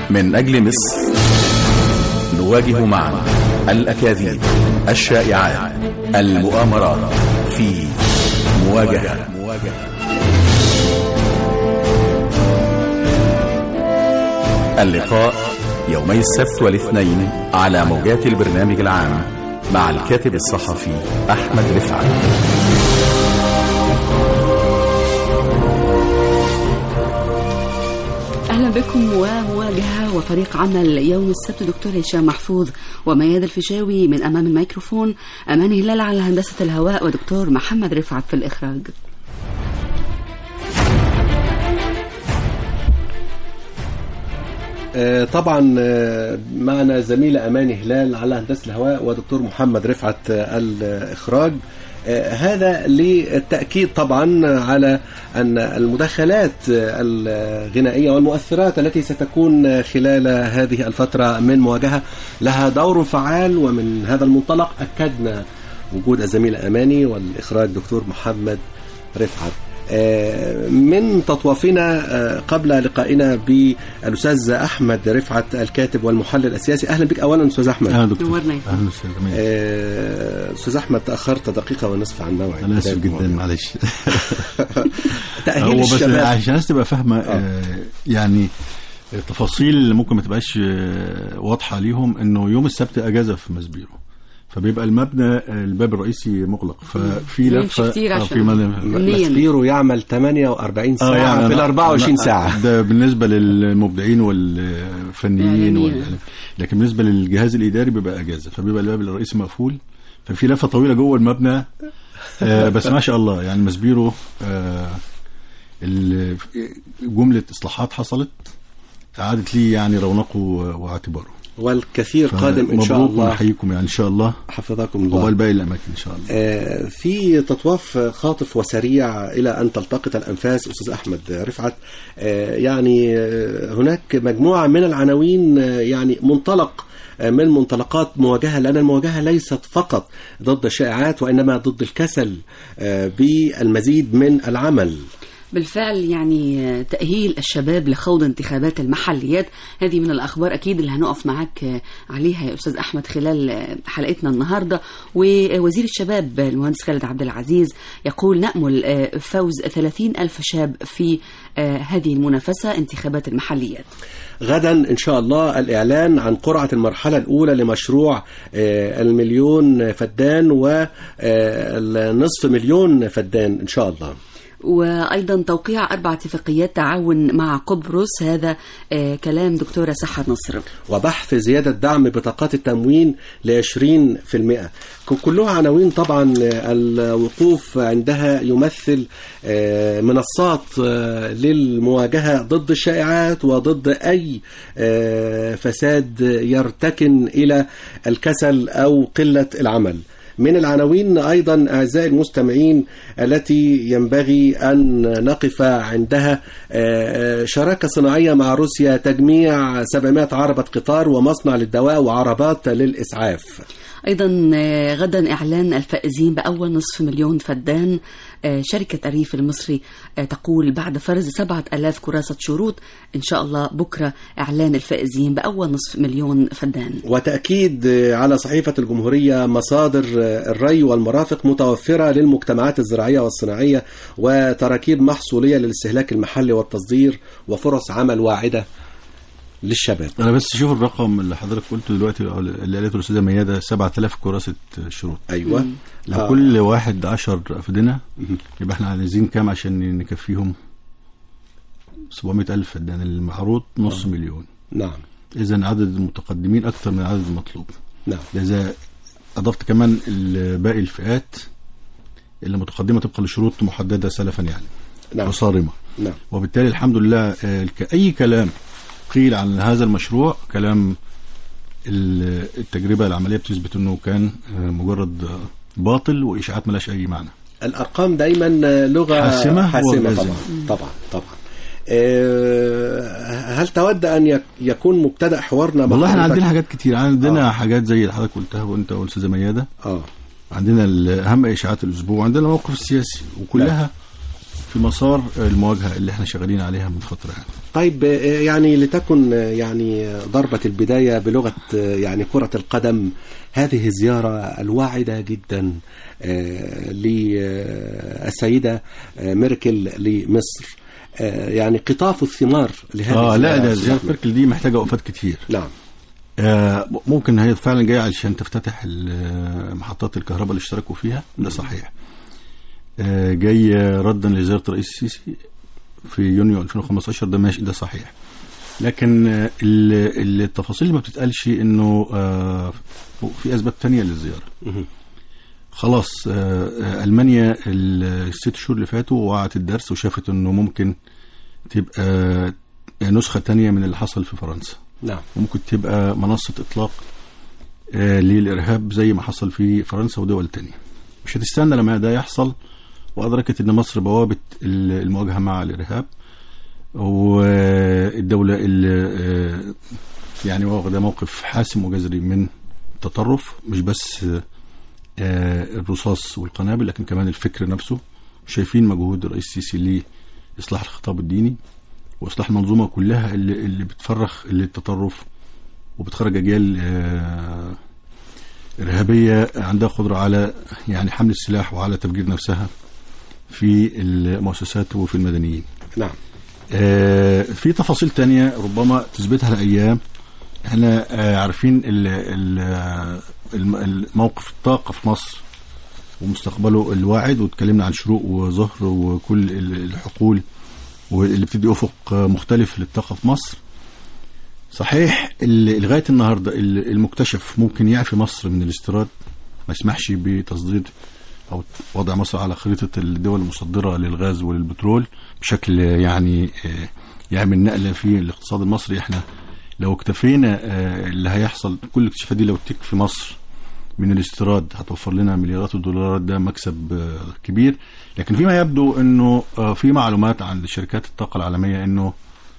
من أجل مصر نواجه معا الأكاذيب الشائعات المؤامرات في مواجهة اللقاء يومي السبت والاثنين على موجات البرنامج العام مع الكاتب الصحفي أحمد رفعت اهلا بكم ومواجهه وفريق عمل يوم السبت دكتور هشام محفوظ ومياد الفيشاوي من امام الميكروفون امان هلال على هندسه الهواء ودكتور محمد رفعت في الاخراج آه، طبعا آه، معنا زميلة أماني هلال على هندسة الهواء ودكتور محمد رفعت آه، الإخراج آه، هذا للتأكيد طبعا على أن المداخلات الغنائية والمؤثرات التي ستكون خلال هذه الفترة من مواجهة لها دور فعال ومن هذا المنطلق أكدنا وجود الزميلة أماني والإخراج دكتور محمد رفعت آه، من تطوافنا آه، قبل لقائنا بالاستاذ احمد رفعت الكاتب والمحلل السياسي اهلا بك اولا استاذ احمد اهلا دكتور نورنا يا اهلا وسهلا جميل. آه، استاذ احمد تاخرت دقيقه ونصف عن موعد انا اسف بداية جدا الموضوع. معلش تاهيل هو بس الشباب عشان الناس تبقى فاهمه آه. آه، يعني التفاصيل اللي ممكن ما تبقاش آه، واضحه ليهم انه يوم السبت اجازه في مسبيرو فبيبقى المبنى آه، الباب الرئيسي مغلق ففي نمشي لفه كتير آه، عشان- في مدى- نيا. مسبيرو يعمل 48 ساعه آه، يعني في ال أنا- 24 أنا- ساعه ده بالنسبه للمبدعين والفنيين إعلاميين. وال... لكن بالنسبه للجهاز الاداري بيبقى اجازه فبيبقى الباب الرئيسي مقفول ففي لفه طويله جوه المبنى آه بس ما شاء الله يعني مسبيرو آه ال- جمله اصلاحات حصلت عادت لي يعني رونقه واعتباره والكثير قادم ان شاء مبروك الله ونحييكم يعني ان شاء الله حفظكم الله وبال باقي الاماكن ان شاء الله آه، في تطواف خاطف وسريع الى ان تلتقط الانفاس استاذ احمد رفعت آه، يعني آه، هناك مجموعه من العناوين آه، يعني منطلق آه، من منطلقات مواجهه لان المواجهه ليست فقط ضد الشائعات وانما ضد الكسل آه، بالمزيد من العمل بالفعل يعني تأهيل الشباب لخوض انتخابات المحليات هذه من الأخبار أكيد اللي هنقف معاك عليها يا أستاذ أحمد خلال حلقتنا النهاردة ووزير الشباب المهندس خالد عبد العزيز يقول نأمل فوز 30 ألف شاب في هذه المنافسة انتخابات المحليات غدا ان شاء الله الاعلان عن قرعه المرحله الاولى لمشروع آه، المليون فدان والنصف مليون فدان ان شاء الله وأيضا توقيع أربع اتفاقيات تعاون مع قبرص هذا آه، كلام دكتورة سحر نصر وبحث زيادة دعم بطاقات التموين ل 20% كلها عناوين طبعا الوقوف عندها يمثل آه، منصات آه، للمواجهة ضد الشائعات وضد أي آه، فساد يرتكن إلى الكسل أو قلة العمل من العناوين أيضا أعزائي المستمعين التي ينبغي أن نقف عندها آه، شراكة صناعية مع روسيا تجميع 700 عربة قطار ومصنع للدواء وعربات للإسعاف أيضا آه، غدا إعلان الفائزين بأول نصف مليون فدان آه، شركة الريف المصري آه، تقول بعد فرز سبعة ألاف كراسة شروط إن شاء الله بكرة إعلان الفائزين بأول نصف مليون فدان وتأكيد على صحيفة الجمهورية مصادر الري والمرافق متوفرة للمجتمعات الزراعية والصناعية وتراكيب محصولية للاستهلاك المحلي والتصدير وفرص عمل واعدة للشباب انا بس شوف الرقم اللي حضرتك قلته دلوقتي أو اللي قالته الاستاذه مياده 7000 كراسه شروط أيوة لو آه. كل واحد 10 افدنه يبقى احنا عايزين كام عشان نكفيهم 700 الف فدان المعروض نص مليون نعم اذا عدد المتقدمين اكثر من العدد المطلوب نعم ده اذا اضفت كمان ال- باقي الفئات اللي متقدمه طبقا لشروط محدده سلفا يعني نعم وصارمه نعم وبالتالي الحمد لله آه، الك- اي كلام قيل عن هذا المشروع كلام ال- التجربه العمليه بتثبت انه كان آه، مجرد آه، باطل واشاعات ملاش اي معنى الأرقام دايما لغة حاسمة حاسمة ولازم. طبعا طبعا طبعا آه، هل تود أن يك- يكون مبتدأ حوارنا مع والله احنا حضرتك؟ عندنا حاجات كتير عندنا آه. آه. حاجات زي اللي حضرتك قلتها وانت والاستاذه مياده اه عندنا ال- اهم اشاعات الاسبوع وعندنا الموقف السياسي وكلها في في مسار المواجهه اللي احنا شغالين عليها من فتره يعني. طيب آه، يعني لتكن آه، يعني ضربة البداية بلغة آه، يعني كرة القدم هذه الزيارة الواعدة جدا آه، للسيدة آه، ميركل لمصر آه، يعني قطاف الثمار لهذه اه لا الزيارة. ده زياره ميركل دي محتاجه وقفات كتير نعم آه ممكن هي فعلا جايه علشان تفتتح ال- محطات الكهرباء اللي اشتركوا فيها ده صحيح آه جاي ردا لزياره الرئيس السيسي في يونيو 2015 ده ماشي ده صحيح لكن آه، ال- التفاصيل اللي ما بتتقالش انه آه في اسباب تانية للزياره مهم. خلاص آه، آه، المانيا الست شهور اللي فاتوا وقعت الدرس وشافت انه ممكن تبقى نسخه تانية من اللي حصل في فرنسا نعم وممكن تبقى منصة إطلاق آه، للإرهاب زي ما حصل في فرنسا ودول تانية مش هتستنى لما ده يحصل وأدركت أن مصر بوابة ال- المواجهة مع الإرهاب والدولة اللي آه، يعني واخدة موقف حاسم وجذري من التطرف مش بس آه، الرصاص والقنابل لكن كمان الفكر نفسه شايفين مجهود الرئيس السيسي لإصلاح الخطاب الديني واصلاح المنظومه كلها اللي اللي بتفرخ للتطرف وبتخرج اجيال آه، ارهابيه عندها قدره على يعني حمل السلاح وعلى تفجير نفسها في المؤسسات وفي المدنيين. نعم آه، في تفاصيل تانية ربما تثبتها الايام احنا آه، عارفين ال- ال- الم- الموقف الطاقه في مصر ومستقبله الواعد واتكلمنا عن شروق وظهر وكل ال- الحقول واللي بتدي افق مختلف للطاقه في مصر صحيح ال- لغايه النهارده ال- المكتشف ممكن يعفي مصر من الاستيراد ما يسمحش بتصدير او وضع مصر على خريطه الدول المصدره للغاز وللبترول بشكل يعني آه، يعمل نقله في الاقتصاد المصري احنا لو اكتفينا آه، اللي هيحصل كل الاكتشافات دي لو تكفي مصر من الاستيراد هتوفر لنا مليارات الدولارات ده مكسب آه، كبير لكن فيما يبدو انه آه، في معلومات عند شركات الطاقه العالميه انه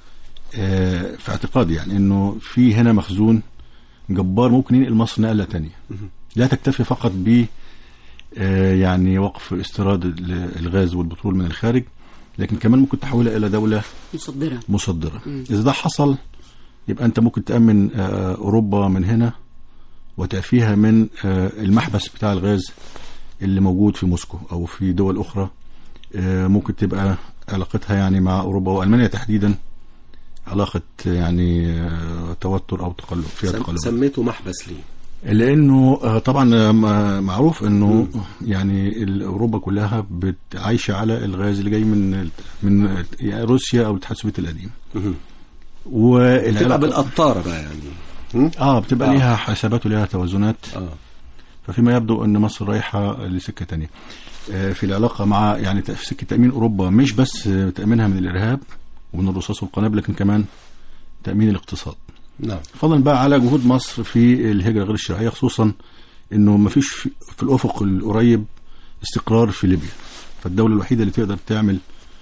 آه، في اعتقادي يعني انه في هنا مخزون جبار ممكن ينقل مصر نقله تانية لا تكتفي فقط ب آه، يعني وقف استيراد ال- الغاز والبترول من الخارج لكن كمان ممكن تحولها الى دوله مصدرة مصدره مم. اذا ده حصل يبقى انت ممكن تامن آه، اوروبا من هنا وتعفيها من آه، المحبس بتاع الغاز اللي موجود في موسكو او في دول اخرى آه، ممكن تبقى علاقتها يعني مع اوروبا والمانيا تحديدا علاقه يعني آه، توتر او تقلب فيها سم- تقلب سميته محبس ليه لانه آه، طبعا آه، م- معروف انه يعني ال- اوروبا كلها بت- عايشه على الغاز اللي جاي من ال- من يعني روسيا او الاتحاد السوفيتي القديم مهم. تبقى والعلاقه بالقطارة بقى يعني هم؟ اه بتبقى آه. ليها حسابات وليها توازنات اه ففيما يبدو ان مصر رايحه لسكه تانية آه، في العلاقه مع يعني في سكه تامين اوروبا مش بس آه، تامينها من الارهاب ومن الرصاص والقنابل لكن كمان تامين الاقتصاد نعم فضلا بقى على جهود مصر في الهجره غير الشرعيه خصوصا انه ما فيش في في الافق القريب استقرار في ليبيا فالدوله الوحيده اللي تقدر تعمل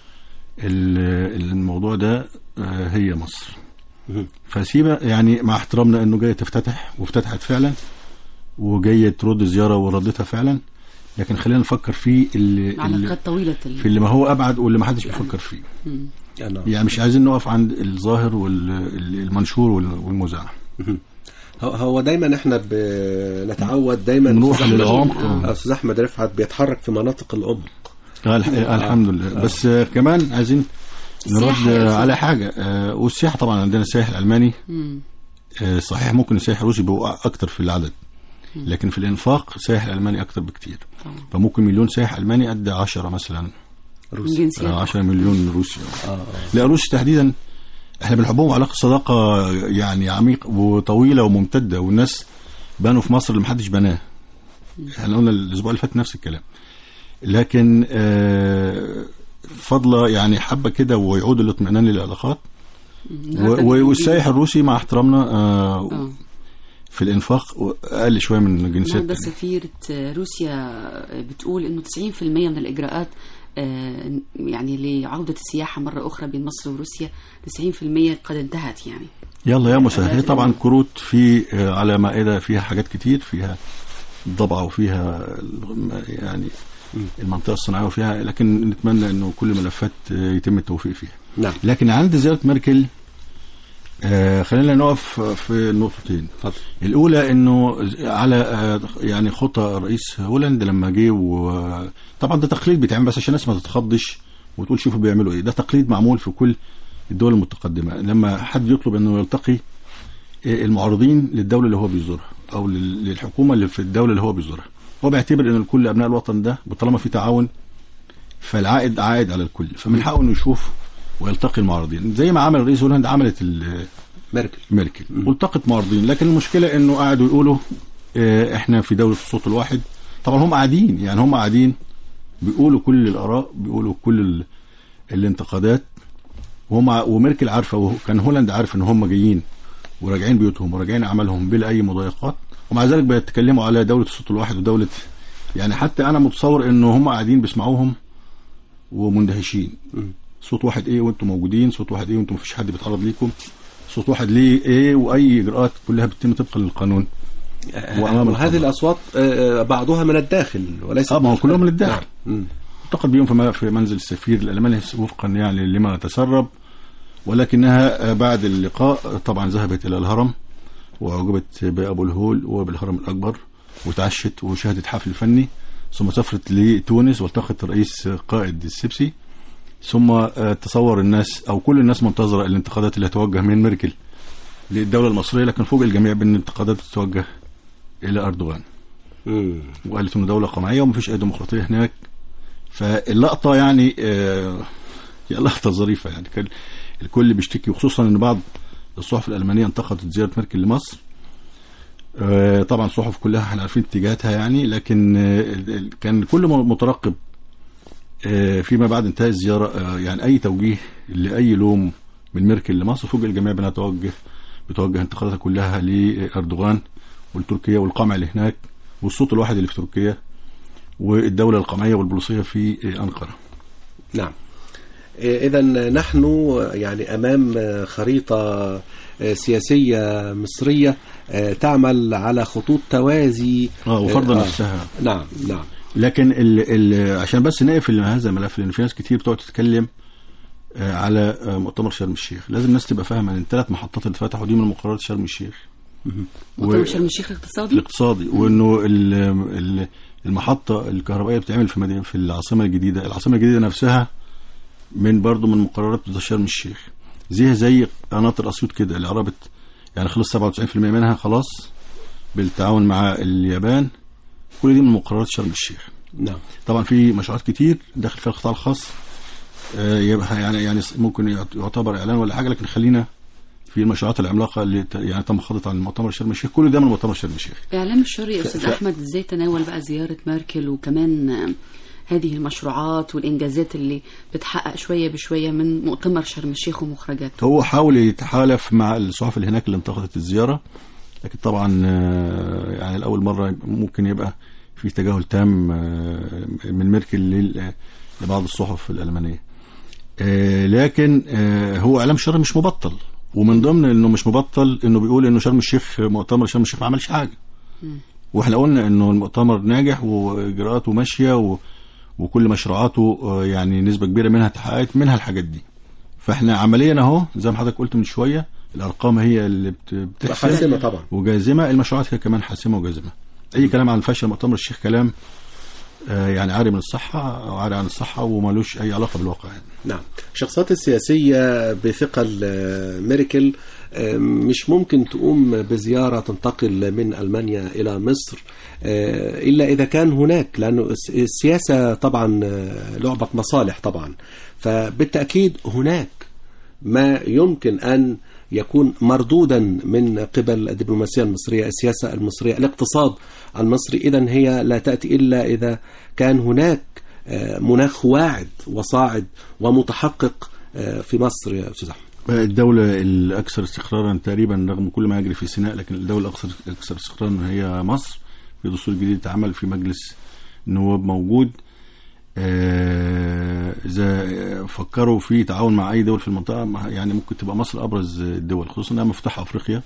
ال- الموضوع ده آه، هي مصر مهم. فسيبه يعني مع احترامنا انه جايه تفتتح وافتتحت فعلا وجايه ترد زياره وردتها فعلا لكن خلينا نفكر في اللي, اللي علاقات طويلة ال... في اللي ما هو ابعد واللي ما حدش بيفكر فيه مم. نعم يعني مش عايزين نقف عند الظاهر والمنشور والمذاع هو- هو دايما احنا بنتعود دايما نروح أستاذ أحمد- للعمق. آه، استاذ احمد رفعت بيتحرك في مناطق العمق آه، الح- آه، الحمد لله بس آه، كمان عايزين السياحة نرد يا آه، أستاذ. على حاجه آه، والسياحه طبعا عندنا السائح الالماني مم. آه، صحيح ممكن السائح الروسي بيبقوا اكتر في العدد لكن في الانفاق السائح الالماني اكتر بكتير طبعا. فممكن مليون سائح الماني قد 10 مثلا من روسيا جنسيات آه، 10 مليون روسي اه اه لا روسيا تحديدا احنا بنحبهم علاقه صداقه يعني عميقه وطويله وممتده والناس بنوا في مصر اللي محدش بناه احنا قلنا الاسبوع اللي فات نفس الكلام لكن آه، فضله يعني حبه كده ويعود الاطمئنان للعلاقات النهاردة و- و- بي- والسائح الروسي مع احترامنا آه، آه. في الانفاق اقل شويه من الجنسيات النهارده التانية. سفيرة روسيا بتقول انه 90% من الاجراءات آه، يعني لعودة السياحة مرة أخرى بين مصر وروسيا 90% قد انتهت يعني يلا يا مسهل هي الحاجات طبعا اللي- كروت في آه، على مائده فيها حاجات كتير فيها ضبعه وفيها الغ- يعني المنطقه الصناعيه فيها لكن نتمنى انه كل الملفات آه، يتم التوفيق فيها نعم لكن عند زياره ميركل آه خلينا نقف في نقطتين اتفضل الاولى انه على آه، يعني خطى رئيس هولندا لما جه وطبعا ده تقليد بيتعمل بس عشان الناس ما تتخضش وتقول شوفوا بيعملوا ايه ده تقليد معمول في كل الدول المتقدمه لما حد يطلب انه يلتقي آه، المعارضين للدوله اللي هو بيزورها او لل- للحكومه اللي في الدوله اللي هو بيزورها هو بيعتبر ان كل ابناء الوطن ده طالما في تعاون فالعائد عائد على الكل فمن حقه انه يشوف ويلتقي المعارضين زي ما عمل رئيس هولندا عملت ال- ميركل ميركل والتقت معارضين لكن المشكله انه قعدوا يقولوا آه، احنا في دوله الصوت الواحد طبعا هم قاعدين يعني هم قاعدين بيقولوا كل الاراء بيقولوا كل ال... الانتقادات وهم ع- وميركل عارفه وكان هولندا عارف ان هم جايين وراجعين بيوتهم وراجعين اعمالهم بلا اي مضايقات ومع ذلك بيتكلموا على دوله الصوت الواحد ودوله يعني حتى انا متصور ان هم قاعدين بيسمعوهم ومندهشين صوت واحد ايه وانتم موجودين صوت واحد ايه وانتم مفيش حد بيتعرض ليكم صوت واحد ليه ايه واي اجراءات كلها بتتم طبقا للقانون وأمام وهذه القضاء. الاصوات آه، بعضها من الداخل وليس اه ما هو كلهم من الداخل مم. التقت بيهم في م- في منزل السفير الالماني وفقا يعني لما تسرب ولكنها آه، بعد اللقاء طبعا ذهبت الى الهرم واعجبت بابو الهول وبالهرم الاكبر وتعشت وشهدت حفل فني ثم سافرت لتونس والتقت رئيس قائد السبسي ثم آه، تصور الناس او كل الناس منتظره الانتقادات اللي هتوجه من ميركل للدوله المصريه لكن فوق الجميع بان الانتقادات تتوجه الى اردوغان مم. وقالت انه دوله قمعيه ومفيش اي ديمقراطيه هناك فاللقطه يعني آه هي لقطه ظريفه يعني كان الكل بيشتكي وخصوصا ان بعض الصحف الالمانيه انتقدت زياره ميركل لمصر آه طبعا الصحف كلها احنا عارفين اتجاهاتها يعني لكن آه ال- ال- كان كل م- مترقب آه فيما بعد انتهاء الزياره آه يعني اي توجيه لاي لوم من ميركل لمصر فوق الجميع بانها توجه بتوجه انتقاداتها كلها لاردوغان والتركيا والقمع اللي هناك والصوت الواحد اللي في تركيا والدولة القمعية والبوليسية في أنقرة نعم إذا نحن يعني أمام خريطة سياسية مصرية تعمل على خطوط توازي اه وفرض آه. نفسها نعم نعم لكن ال ال عشان بس نقفل هذا الملف لان في ناس كتير بتقعد تتكلم آه، على آه، مؤتمر شرم الشيخ لازم الناس تبقى فاهمه ان الثلاث محطات اللي اتفتحوا دي من مقررات شرم الشيخ مؤتمر شرم الشيخ الاقتصادي الاقتصادي وانه ال- ال- المحطه الكهربائيه بتعمل في مدينه في العاصمه الجديده العاصمه الجديده نفسها من برضه من مقررات بتاع شرم الشيخ زيها زي قناطر اسيوط كده اللي قربت يعني خلص 97% منها خلاص بالتعاون مع اليابان كل دي من مقررات شرم الشيخ نعم طبعا في مشروعات كتير داخل فيها القطاع الخاص آه، يبقى يعني يعني ممكن يعتبر اعلان ولا حاجه لكن خلينا في المشروعات العملاقه اللي ت- يعني تم خاضت عن مؤتمر شرم الشيخ كل ده من مؤتمر شرم الشيخ اعلام الشرعي يا استاذ ف- احمد ازاي تناول بقى زياره ميركل وكمان آه، هذه المشروعات والانجازات اللي بتحقق شويه بشويه من مؤتمر شرم الشيخ ومخرجاته هو حاول يتحالف مع الصحف اللي هناك اللي انتقدت الزياره لكن طبعا آه، يعني لاول مره ممكن يبقى في تجاهل تام آه، من ميركل لل- لبعض الصحف الالمانيه آه، لكن آه، هو اعلام شرم مش مبطل ومن ضمن انه مش مبطل انه بيقول انه شرم الشيخ مؤتمر شرم الشيخ ما عملش حاجه واحنا قلنا انه المؤتمر ناجح واجراءاته ماشيه و وكل مشروعاته آه، يعني نسبه كبيره منها اتحققت منها الحاجات دي فاحنا عمليا اهو زي ما حضرتك قلت من شويه الارقام هي اللي بت- بتحسم حاسمة طبعا وجازمه المشروعات هي كمان حاسمه وجازمه اي كلام عن فشل مؤتمر الشيخ كلام آه، يعني عاري من الصحه او عاري عن الصحه ومالوش اي علاقه بالواقع يعني. نعم الشخصيات السياسية بثقل آه، ميركل آه، مش ممكن تقوم بزيارة تنتقل من ألمانيا إلى مصر آه، إلا إذا كان هناك لأنه الس- السياسة طبعا آه، لعبة مصالح طبعا فبالتأكيد هناك ما يمكن أن يكون مردودا من قبل الدبلوماسية المصرية السياسة المصرية الاقتصاد المصري إذا هي لا تأتي إلا إذا كان هناك آه، مناخ واعد وصاعد ومتحقق آه، في مصر يا أستاذ أحمد الدولة الأكثر استقرارا تقريبا رغم كل ما يجري في سيناء لكن الدولة الأكثر أكثر استقرارا هي مصر في دستور جديد اتعمل في مجلس النواب موجود آه، إذا فكروا في تعاون مع أي دول في المنطقة ما- يعني ممكن تبقى مصر أبرز الدول خصوصا إنها مفتاح أفريقيا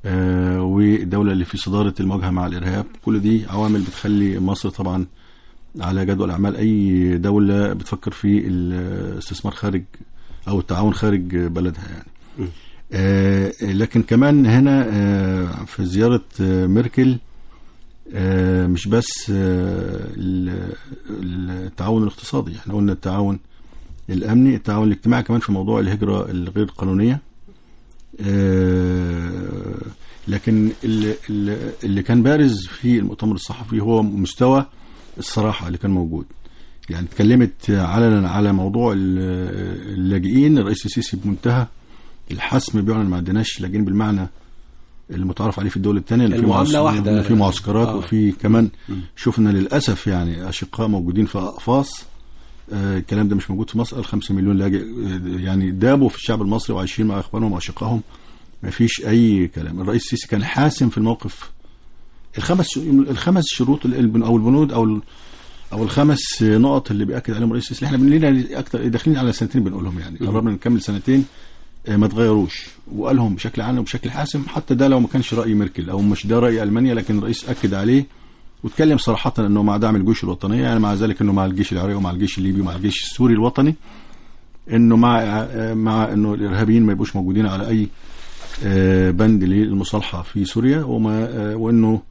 آه، والدولة اللي في صدارة المواجهة مع الإرهاب كل دي عوامل بتخلي مصر طبعا على جدول اعمال اي دوله بتفكر في الاستثمار خارج او التعاون خارج بلدها يعني آه لكن كمان هنا آه في زياره آه ميركل آه مش بس آه ال- التعاون الاقتصادي احنا قلنا التعاون الامني التعاون الاجتماعي كمان في موضوع الهجره الغير قانونيه آه، لكن اللي, اللي- اللي كان بارز في المؤتمر الصحفي هو مستوى الصراحه اللي كان موجود يعني اتكلمت علنا على موضوع ال- اللاجئين الرئيس السيسي بمنتهى الحسم بيعلن ما عندناش لاجئين بالمعنى المتعارف عليه في الدول الثانيه اللي في المعاملة معسكر- واحدة. اللي في معسكرات آه. وفي كمان شفنا للاسف يعني اشقاء موجودين في اقفاص آه، الكلام ده مش موجود في مصر الخمسة مليون لاجئ آه، يعني دابوا في الشعب المصري وعايشين مع اخوانهم واشقائهم ما فيش اي كلام الرئيس السيسي كان حاسم في الموقف الخمس الخمس شروط ال- البن- او البنود او ال- او الخمس نقط اللي بياكد عليهم الرئيس السيسي اللي احنا لنا اكتر داخلين على سنتين بنقولهم يعني قربنا نكمل سنتين آه، ما تغيروش وقالهم بشكل عام وبشكل حاسم حتى ده لو ما كانش راي ميركل او مش ده راي المانيا لكن الرئيس اكد عليه واتكلم صراحه انه مع دعم الجيوش الوطنيه يعني مع ذلك انه مع الجيش العراقي ومع الجيش الليبي ومع الجيش السوري الوطني انه مع آه، مع انه الارهابيين ما يبقوش موجودين على اي آه، بند للمصالحه في سوريا وما آه، وانه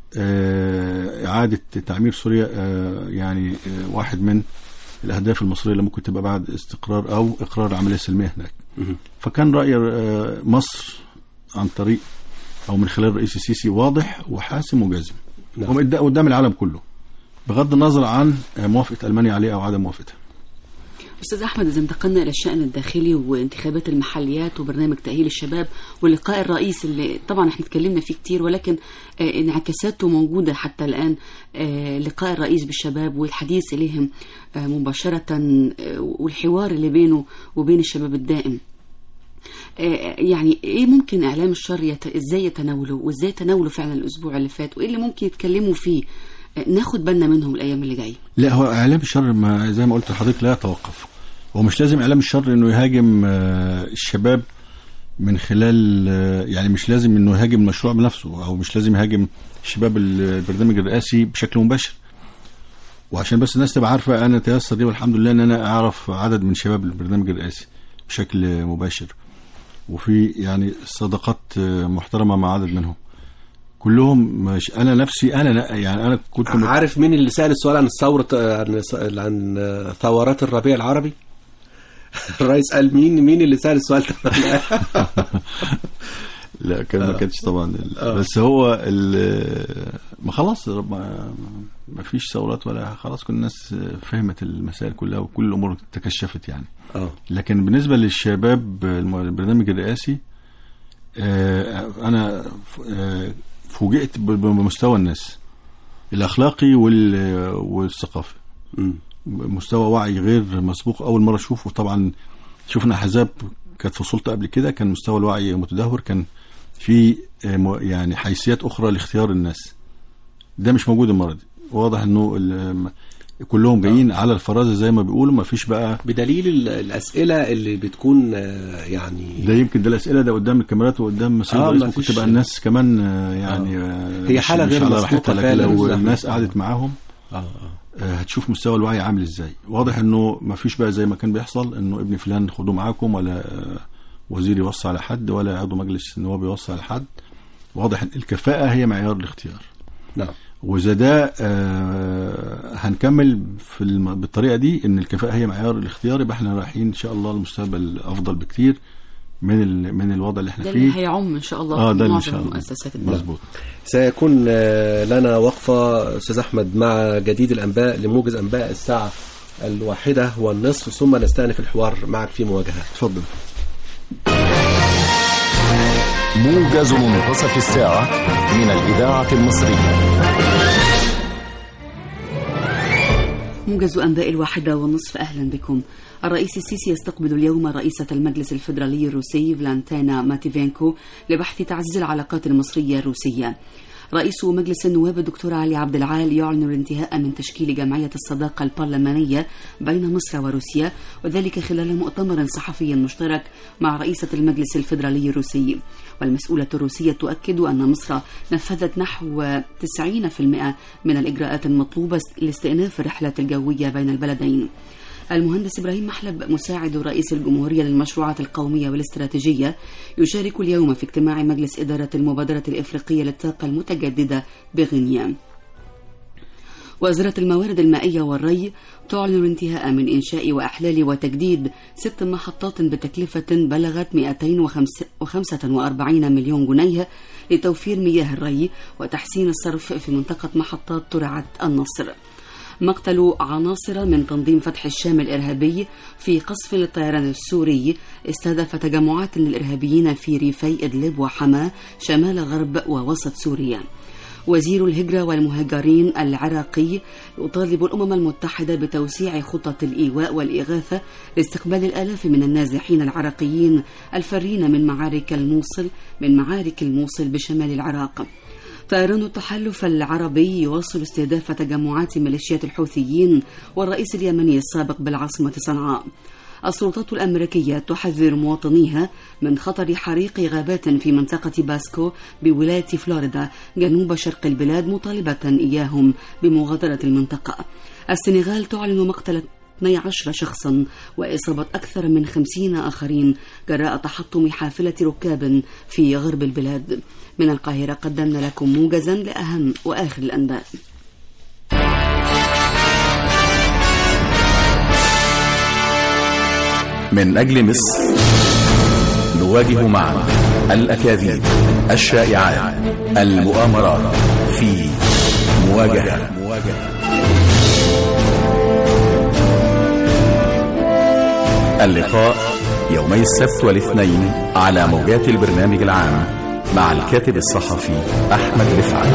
آه، اعاده تعمير سوريا آه، يعني آه، واحد من الاهداف المصريه اللي ممكن تبقى بعد استقرار او اقرار العمليه السلميه هناك فكان راي آه، مصر عن طريق او من خلال الرئيس السيسي واضح وحاسم وجازم نعم. وقد- قدام العالم كله بغض النظر عن آه، موافقه المانيا عليه او عدم موافقتها استاذ احمد اذا انتقلنا الى الشان الداخلي وانتخابات المحليات وبرنامج تاهيل الشباب ولقاء الرئيس اللي طبعا احنا اتكلمنا فيه كتير ولكن آه، انعكاساته موجوده حتى الان آه، لقاء الرئيس بالشباب والحديث اليهم آه، مباشره آه، والحوار اللي بينه وبين الشباب الدائم آه، يعني ايه ممكن اعلام الشر يت... ازاي يتناوله وازاي تناوله فعلا الاسبوع اللي فات وايه اللي ممكن يتكلموا فيه آه، ناخد بالنا منهم الايام اللي جايه لا هو اعلام الشر ما زي ما قلت لحضرتك لا يتوقف هو مش لازم اعلام الشر انه يهاجم آه، الشباب من خلال آه، يعني مش لازم انه يهاجم المشروع بنفسه او مش لازم يهاجم شباب البرنامج الرئاسي بشكل مباشر وعشان بس الناس تبقى عارفه انا تيسر لي والحمد لله ان انا اعرف عدد من شباب البرنامج الرئاسي بشكل مباشر وفي يعني صداقات آه، محترمه مع عدد منهم كلهم مش انا نفسي انا لا- يعني انا كنت مت- عارف مين اللي سأل السؤال عن الثورة عن عن ثورات الربيع العربي؟ الرئيس قال مين مين اللي سأل السؤال ده؟ لا كان ما كانش طبعا ال- بس هو ال- ما خلاص رب- ما ما فيش ثورات ولا خلاص كل الناس فهمت المسائل كلها وكل الامور تكشفت يعني اه لكن بالنسبه للشباب الم- البرنامج الرئاسي آه، انا ف- آه، فوجئت ب- بمستوى الناس الاخلاقي وال- والثقافي مم. مستوى وعي غير مسبوق اول مره اشوفه طبعا شفنا احزاب كانت في السلطه قبل كده كان مستوى الوعي متدهور كان في آه، م- يعني حيثيات اخرى لاختيار الناس ده مش موجود المره دي واضح انه ال- كلهم جايين على الفرازه زي ما بيقولوا ما فيش بقى بدليل ال- الأسئلة اللي بتكون آه، يعني ده يمكن ده الاسئله ده قدام الكاميرات وقدام مسؤول آه، الرئيس ما ممكن فيش- تبقى الناس كمان آه، يعني آه، هي مش- حالة مش غير على مسبوقة راحتها لكن فعلا لو بالظبط. الناس قعدت معاهم اه اه آه، هتشوف مستوى الوعي عامل ازاي واضح انه ما فيش بقى زي ما كان بيحصل انه ابن فلان خدوه معاكم ولا آه، وزير يوصي على حد ولا عضو مجلس النواب يوصي على حد واضح ان الكفاءه هي معيار الاختيار نعم واذا ده آه، هنكمل في الم... بالطريقه دي ان الكفاءه هي معيار الاختيار يبقى احنا رايحين ان شاء الله لمستقبل افضل بكتير من ال... من الوضع اللي احنا ده اللي فيه هيعم ان شاء الله اه في ده اللي ان معظم شاء الله مؤسسات الدوله مظبوط سيكون آه، لنا وقفة أستاذ أحمد مع جديد الأنباء لموجز أنباء الساعة الواحدة والنصف ثم نستأنف الحوار معك في مواجهة اتفضل موجز منتصف الساعة من الإذاعة المصرية موجز أنباء الواحدة والنصف أهلا بكم الرئيس السيسي يستقبل اليوم رئيسة المجلس الفيدرالي الروسي فلانتينا ماتيفينكو لبحث تعزيز العلاقات المصرية الروسية رئيس مجلس النواب الدكتور علي عبد العال يعلن الانتهاء من تشكيل جمعية الصداقة البرلمانية بين مصر وروسيا وذلك خلال مؤتمر صحفي مشترك مع رئيسة المجلس الفيدرالي الروسي والمسؤولة الروسية تؤكد أن مصر نفذت نحو 90% من الإجراءات المطلوبة لاستئناف الرحلة الجوية بين البلدين المهندس إبراهيم محلب مساعد رئيس الجمهورية للمشروعات القومية والاستراتيجية يشارك اليوم في اجتماع مجلس إدارة المبادرة الإفريقية للطاقة المتجددة بغينيا وزارة الموارد المائية والري تعلن الانتهاء من إنشاء وإحلال وتجديد ست محطات بتكلفة بلغت 245 مليون جنيه لتوفير مياه الري وتحسين الصرف في منطقة محطات ترعة النصر مقتل عناصر من تنظيم فتح الشام الإرهابي في قصف للطيران السوري استهدف تجمعات للإرهابيين في ريفي إدلب وحماة شمال غرب ووسط سوريا وزير الهجرة والمهاجرين العراقي يطالب الأمم المتحدة بتوسيع خطط الإيواء والإغاثة لاستقبال الآلاف من النازحين العراقيين الفارين من معارك الموصل من معارك الموصل بشمال العراق طيران التحالف العربي يواصل استهداف تجمعات ميليشيات الحوثيين والرئيس اليمني السابق بالعاصمة صنعاء السلطات الأمريكية تحذر مواطنيها من خطر حريق غابات في منطقة باسكو بولاية فلوريدا جنوب شرق البلاد مطالبة إياهم بمغادرة المنطقة السنغال تعلن مقتل 12 شخصا وإصابة أكثر من 50 آخرين جراء تحطم حافلة ركاب في غرب البلاد من القاهرة قدمنا لكم موجزا لأهم وآخر الأنباء من أجل مصر نواجه معا الأكاذيب الشائعات المؤامرات في مواجهة اللقاء يومي السبت والاثنين على موجات البرنامج العام مع الكاتب الصحفي أحمد رفعت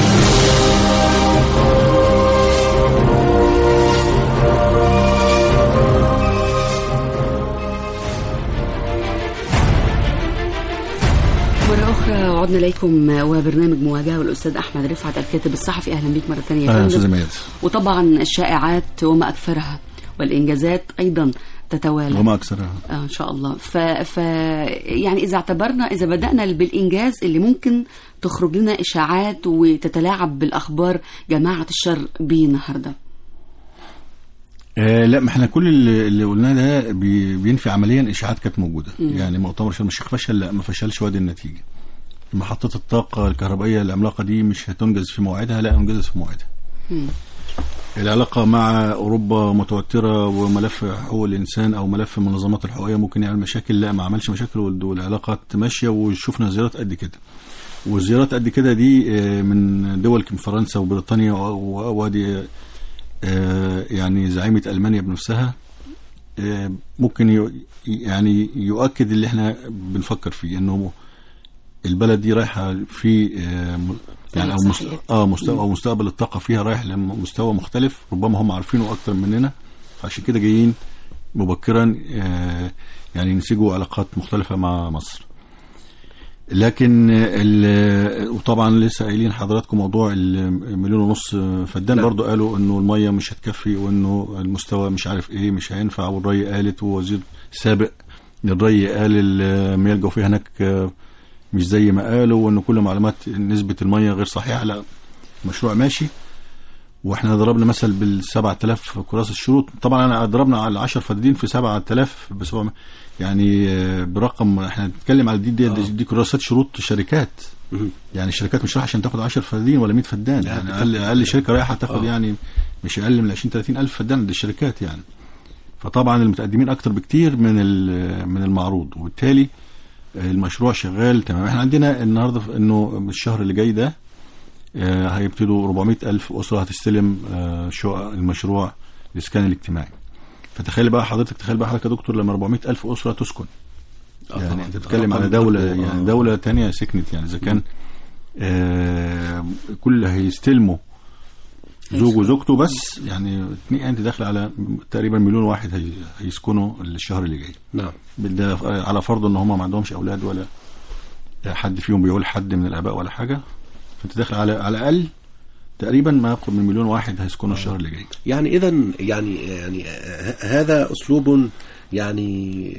مرة أخرى عدنا إليكم وبرنامج مواجهة والأستاذ أحمد رفعت الكاتب الصحفي أهلا بك مرة ثانية يا أهلا فندم. أستاذ مياد وطبعا الشائعات وما أكثرها والإنجازات أيضا تتوالى وما أكثرها آه ان شاء الله ف... ف يعني اذا اعتبرنا اذا بدانا بالانجاز اللي ممكن تخرج لنا اشاعات وتتلاعب بالاخبار جماعه الشر بيه النهارده آه لا ما احنا كل اللي, اللي قلناه ده بي بينفي عمليا اشاعات كانت موجوده مم. يعني مؤتمر شرم الشيخ فشل لا ما فشلش وادي النتيجه محطه الطاقه الكهربائيه العملاقه دي مش هتنجز في موعدها لا انجزت في موعدها مم. العلاقة مع أوروبا متوترة وملف حقوق الإنسان أو ملف المنظمات الحقوقية ممكن يعمل مشاكل لا ما عملش مشاكل وال- والعلاقات ماشية وشفنا زيارات قد كده والزيارات قد كده دي آه، من دول كم فرنسا وبريطانيا و- و- وادي آه، يعني زعيمة ألمانيا بنفسها آه، ممكن ي- يعني يؤكد اللي احنا بنفكر فيه انه البلد دي رايحه في آه، م- يعني او مست... صحيح. اه مستوى او مستقبل الطاقه فيها رايح لمستوى مختلف ربما هم عارفينه اكتر مننا عشان كده جايين مبكرا آه، يعني ينسجوا علاقات مختلفه مع مصر لكن ال- وطبعا لسه قايلين حضراتكم موضوع المليون ونص فدان نعم. برضو قالوا انه الميه مش هتكفي وانه المستوى مش عارف ايه مش هينفع والري قالت ووزير سابق للري قال المياه الجوفيه هناك مش زي ما قالوا وان كل معلومات نسبه الميه غير صحيحه لا مشروع ماشي واحنا ضربنا مثل بال 7000 كراسه الشروط طبعا انا ضربنا على 10 فدادين في 7000 بس هو يعني آه، برقم احنا بنتكلم على دي دي, دي, دي كراسات شروط شركات مهم. يعني الشركات مش رايحه عشان تاخد 10 فدادين ولا 100 فدان لا، يعني اقل اقل شركه رايحه تاخد آه. يعني مش اقل من 20 30 الف فدان دي الشركات يعني فطبعا المتقدمين اكتر بكتير من ال- من المعروض وبالتالي آه، المشروع شغال تمام احنا عندنا النهارده في- انه الشهر اللي جاي ده آه، هيبتدوا 400 ألف أسرة هتستلم آه، شقق المشروع الإسكان الاجتماعي فتخيل بقى حضرتك تخيل بقى حضرتك يا دكتور لما 400 ألف أسرة تسكن آه يعني طبعاً. انت بتتكلم رقم على دولة برضو، آه. يعني دولة تانية سكنت يعني إذا كان آه، كل اللي هيستلموا زوج وزوجته بس يعني اتنين- انت داخل على تقريبا مليون واحد هي- هيسكنوا الشهر اللي جاي نعم ده على فرض ان هم ما عندهمش اولاد ولا حد فيهم بيقول حد من الاباء ولا حاجه فانت داخل على على الاقل تقريبا ما يقرب من مليون واحد هيسكنوا الشهر اللي جاي يعني اذا يعني يعني ه- هذا اسلوب يعني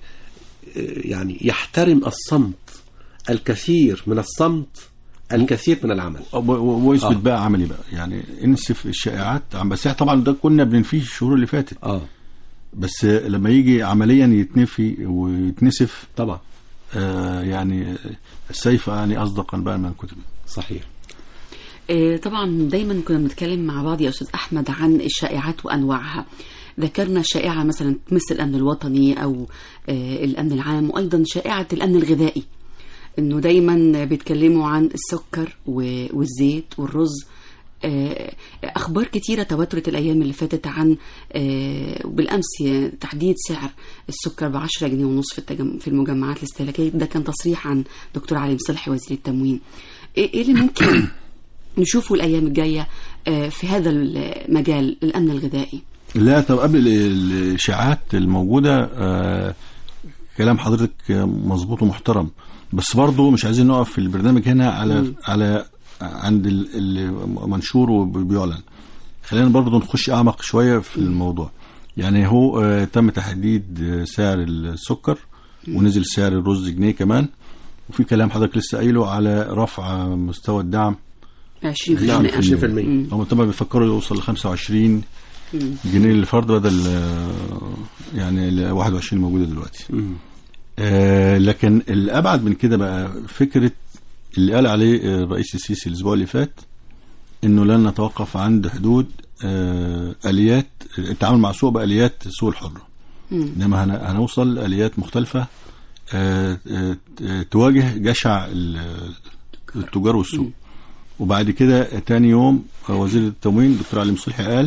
يعني يحترم الصمت الكثير من الصمت الكثير من العمل و- و- ويثبت آه. بقى عملي بقى يعني انسف الشائعات عم بس إحنا طبعا ده كنا بننفيه الشهور اللي فاتت اه بس لما يجي عمليا يتنفي ويتنسف طبعا آه يعني السيف يعني اصدق بقى من كتب صحيح آه، طبعا دايما كنا بنتكلم مع بعض يا استاذ احمد عن الشائعات وانواعها ذكرنا شائعه مثلا تمس الامن الوطني او آه، الامن العام وايضا شائعه الامن الغذائي انه دايما بيتكلموا عن السكر و- والزيت والرز آه، اخبار كتيره تواترت الايام اللي فاتت عن آه، وبالامس تحديد سعر السكر ب 10 جنيه ونص في التجم- في المجمعات الاستهلاكيه ده كان تصريح عن دكتور علي مصلحي وزير التموين ايه إيه اللي ممكن نشوفه الايام الجايه آه، في هذا المجال الامن الغذائي لا طب قبل ال- الاشاعات الموجوده آه كلام حضرتك آه، مظبوط ومحترم بس برضه مش عايزين نقف في البرنامج هنا على على عند ال- اللي منشور وبيعلن خلينا برضه نخش اعمق شويه في الموضوع يعني هو آه تم تحديد آه، سعر السكر ونزل سعر الرز جنيه كمان وفي كلام حضرتك لسه قايله على رفع مستوى الدعم 20% نعم 20% هم طبعا بيفكروا يوصل ل 25 جنيه للفرد بدل آه، يعني ال 21 موجوده دلوقتي مم. آه لكن الابعد من كده بقى فكره اللي قال عليه آه، الرئيس السيسي الاسبوع اللي فات انه لن نتوقف عند حدود آه اليات التعامل مع السوق باليات السوق الحره انما هن- هنوصل اليات مختلفه آه آه آه، تواجه جشع ال- التجار والسوق وبعد كده تاني يوم آه، وزير التموين دكتور علي مصلحي قال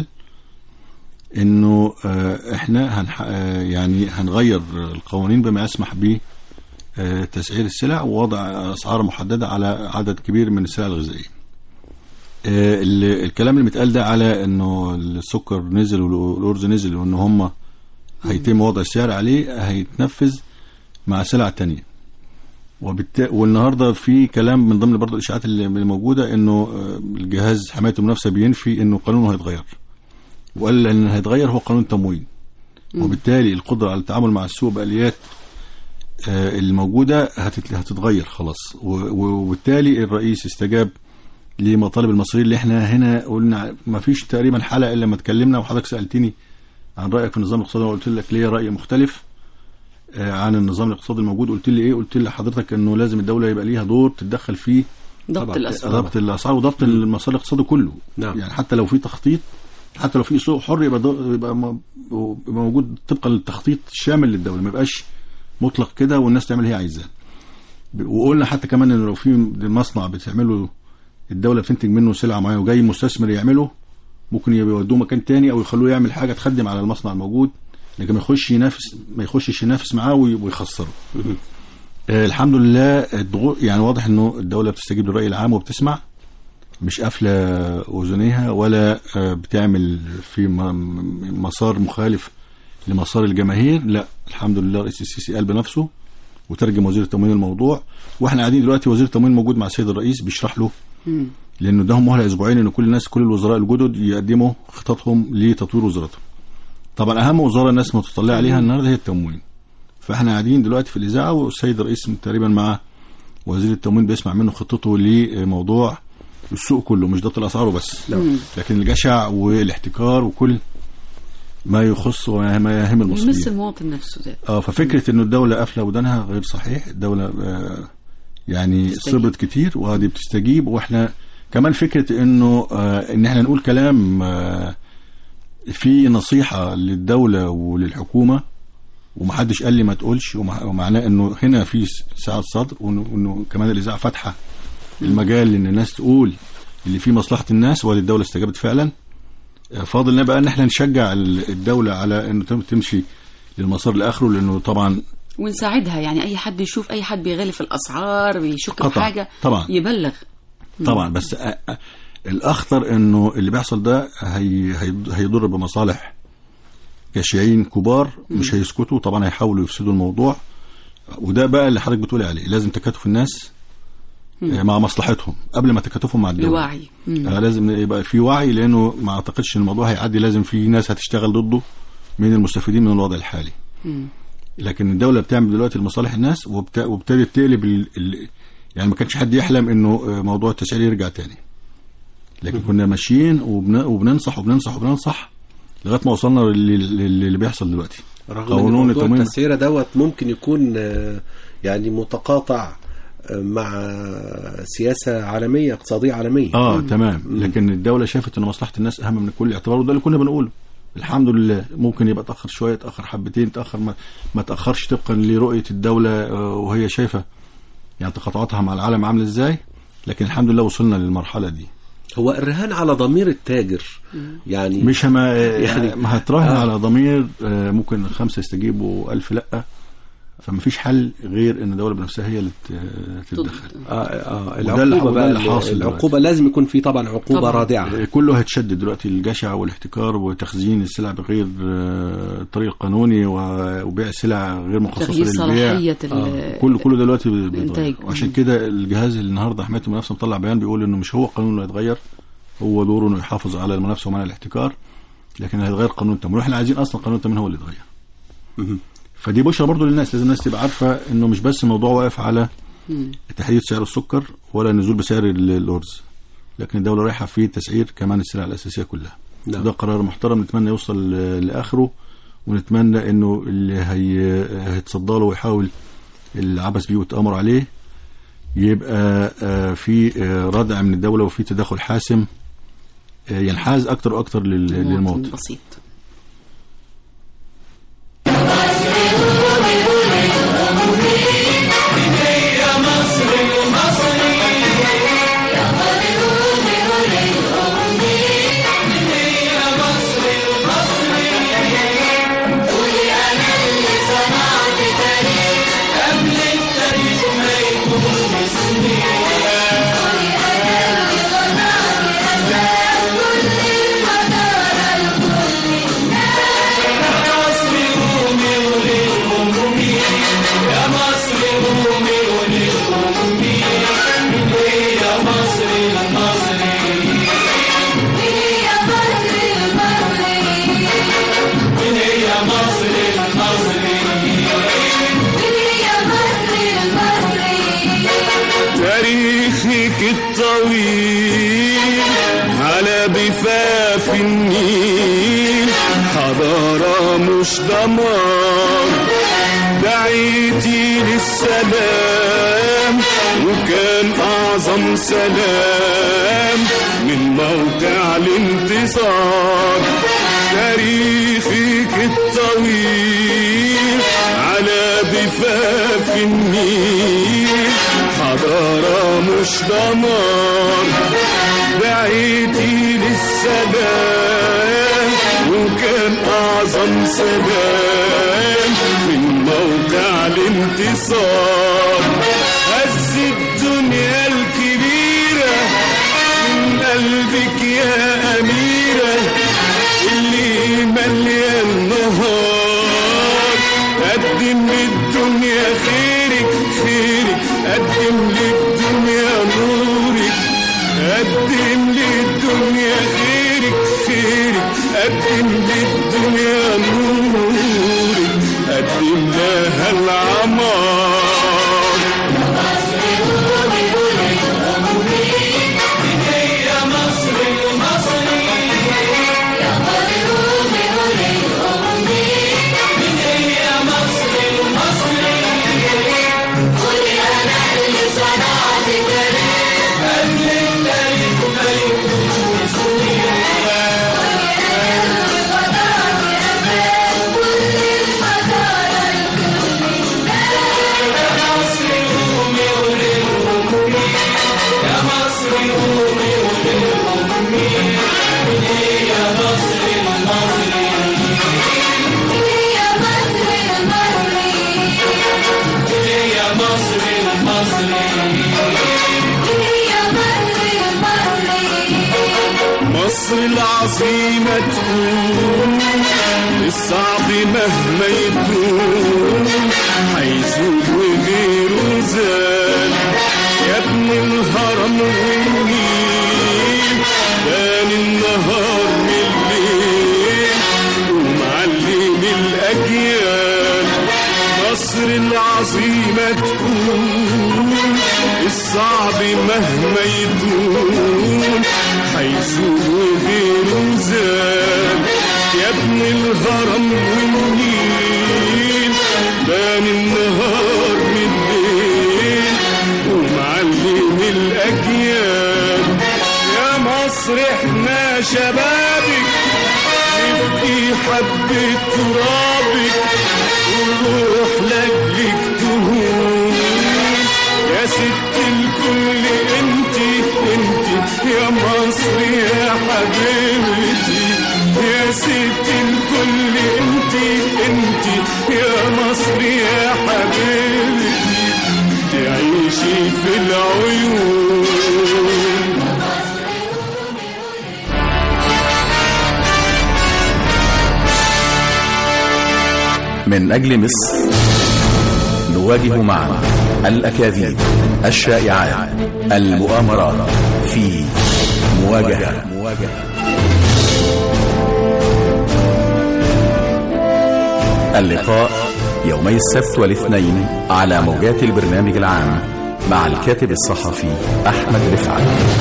انه آه، احنا هنح... آه، يعني هنغير القوانين بما يسمح ب آه، تسعير السلع ووضع اسعار محدده على عدد كبير من السلع الغذائيه. آه، ال- الكلام اللي متقال ده على انه السكر نزل والارز نزل وان هم هيتم وضع السعر عليه هيتنفذ مع سلع تانية وبالتالي والنهارده في كلام من ضمن برضه الاشاعات اللي اللي موجوده انه آه، الجهاز حمايه المنافسه بينفي انه قانونه هيتغير وقال ان هيتغير هو قانون التموين وبالتالي القدره على التعامل مع السوق باليات آه، الموجوده هتت- هتتغير خلاص و- و- وبالتالي الرئيس استجاب لمطالب المصريين اللي احنا هنا قلنا ما فيش تقريبا حلقه الا لما اتكلمنا وحضرتك سالتني عن رايك في النظام الاقتصادي وقلت لك ليا راي مختلف آه، عن النظام الاقتصادي الموجود قلت لي ايه قلت لحضرتك انه لازم الدوله يبقى ليها دور تتدخل فيه ضبط طبعاً. الاسعار ضبط الاسعار وضبط المسار الاقتصادي كله نعم. يعني حتى لو في تخطيط حتى لو في سوق حر يبقى دو- يبقى م- يبقى موجود طبقا للتخطيط الشامل للدوله ما يبقاش مطلق كده والناس تعمل اللي هي عايزاه ب- وقلنا حتى كمان ان لو في مصنع بتعمله الدوله بتنتج منه سلعه معينه وجاي مستثمر يعمله ممكن يودوه مكان تاني او يخلوه يعمل حاجه تخدم على المصنع الموجود لكن ما يخش ينافس ما يخشش ينافس معاه وي- ويخسره آه الحمد لله الضغوط يعني واضح انه الدوله بتستجيب للراي العام وبتسمع مش قافله اذنيها ولا آه، بتعمل في م- م- مسار مخالف لمسار الجماهير لا الحمد لله رئيس السيسي قال بنفسه وترجم وزير التموين الموضوع واحنا قاعدين دلوقتي وزير التموين موجود مع السيد الرئيس بيشرح له مم. لانه ده مهله اسبوعين ان كل الناس كل الوزراء الجدد يقدموا خططهم لتطوير وزارتهم طبعا اهم وزاره الناس متطلعه عليها النهارده هي التموين فاحنا قاعدين دلوقتي في الاذاعه والسيد الرئيس تقريبا مع وزير التموين بيسمع منه خطته لموضوع السوق كله مش ضبط الاسعار وبس نعم. لكن الجشع والاحتكار وكل ما يخص وما يهم يمس المصريين المواطن نفسه ذات اه ففكره انه الدوله قافله ودانها غير صحيح الدوله آه يعني بتستجيب. صبرت كتير وهذه بتستجيب واحنا كمان فكره انه آه ان احنا نقول كلام آه في نصيحه للدوله وللحكومه ومحدش قال لي ما تقولش ومع- ومعناه انه هنا في سعه صدر وإنه- وانه كمان الاذاعه فاتحه المجال ان الناس تقول اللي فيه مصلحه الناس والدوله استجابت فعلا آه، فاضل لنا بقى ان احنا نشجع ال- الدوله على انه تم- تمشي للمسار لاخره لانه طبعا ونساعدها يعني اي حد يشوف اي حد بيغلي في الاسعار بيشك في قطع. حاجه طبعا. يبلغ طبعا بس أ- أ- الاخطر انه اللي بيحصل ده هي هي- هيضر بمصالح كاشيين كبار مش هيسكتوا طبعا هيحاولوا يفسدوا الموضوع وده بقى اللي حضرتك بتقولي عليه لازم تكاتف الناس آه، مع مصلحتهم قبل ما تكاتفهم مع الدوله الوعي مم. آه لازم يبقى في وعي لانه ما اعتقدش ان الموضوع هيعدي لازم في ناس هتشتغل ضده من المستفيدين من الوضع الحالي مم. لكن الدوله بتعمل دلوقتي لمصالح الناس وبت- وابتدت تقلب ال... ال... يعني ما كانش حد يحلم انه آه، موضوع التسعير يرجع تاني لكن كنا ماشيين وبن... وبننصح وبننصح وبننصح لغايه ما وصلنا للي, للي اللي بيحصل دلوقتي رغم ان قانون موضوع التموين التسعيره دوت ممكن يكون آه، يعني متقاطع آه، مع سياسه عالميه اقتصاديه عالميه اه تمام لكن الدوله شافت ان مصلحه الناس اهم من كل اعتبار وده اللي كنا بنقوله الحمد لله ممكن يبقى تاخر شويه تاخر حبتين تاخر ما, ما تاخرش طبقا لرؤيه الدوله آه، وهي شايفه يعني تقاطعاتها مع العالم عامله ازاي لكن الحمد لله وصلنا للمرحله دي هو الرهان على ضمير التاجر يعني مش ما يعني- يعني ما هتراهن آه. على ضمير آه، ممكن خمسه يستجيبوا ألف لا فما فيش حل غير ان الدوله بنفسها هي اللي ت- تتدخل اه اه وده اللي- العقوبه وده بقى اللي حاصل العقوبه لازم يكون في طبعا عقوبه طبعاً. رادعه كله هيتشدد دلوقتي الجشع والاحتكار وتخزين السلع بغير آه، الطريق القانوني و- وبيع سلع غير مخصصه تغيير للبيع صلاحيه ال- آه. كله كله دلوقتي بي- بيتغير الإنتاج. وعشان كده الجهاز اللي النهارده حمايه المنافسه مطلع بيان بيقول انه مش هو القانون اللي هيتغير هو دوره انه يحافظ على المنافسه ومنع الاحتكار لكن هيتغير قانون التموين واحنا عايزين اصلا قانون التموين هو اللي يتغير مهم. فدي بشرى برضو للناس لازم الناس تبقى عارفه انه مش بس الموضوع واقف على مم. تحديد سعر السكر ولا النزول بسعر ال- الارز لكن الدوله رايحه في تسعير كمان السلع الاساسيه كلها نعم. ده قرار محترم نتمنى يوصل ل- لاخره ونتمنى انه اللي هي هيتصدى له ويحاول العبث بيه والتامر عليه يبقى آه، في آه، ردع من الدوله وفي تدخل حاسم آه، ينحاز اكتر واكتر لل- للمواطن بسيط تاريخك الطويل على ضفاف النيل حضارة مش دمار دعيتي للسلام وكان أعظم سلام من موقع الانتصار تاريخك الطويل على ضفاف النيل حضارة مش دمار دعيتي للسلام وكان أعظم سلام من موقع الانتصار هز الدنيا الكبيرة من قلبك يا أميرة اللي مليان نهار قدم للدنيا خيرك خيرك قدم للدنيا نورك قدم للدنيا خيرك خيرك قدم للدنيا نورك قدم لها العمار مصر العظيمة تكون الصعب مهما يكون حيزول وغيره زال يا ابن مصر العظيمة تكون الصعب مهما يطول هيزول غيره زاد يا ابن الهرم والنيل بان النهار من الليل ومعلم الأجيال يا مصر احنا شبابك نبكي حبة ترابك والروح لجلك تهون يا ست الكل انتي انتي يا مصر يا حبيبتي يا ست الكل انتي انتي يا مصر يا حبيبتي تعيشي في العيون من أجل مصر نواجه معا الأكاذيب الشائعات المؤامرات في مواجهة اللقاء يومي السبت والاثنين على موجات البرنامج العام مع الكاتب الصحفي أحمد رفعت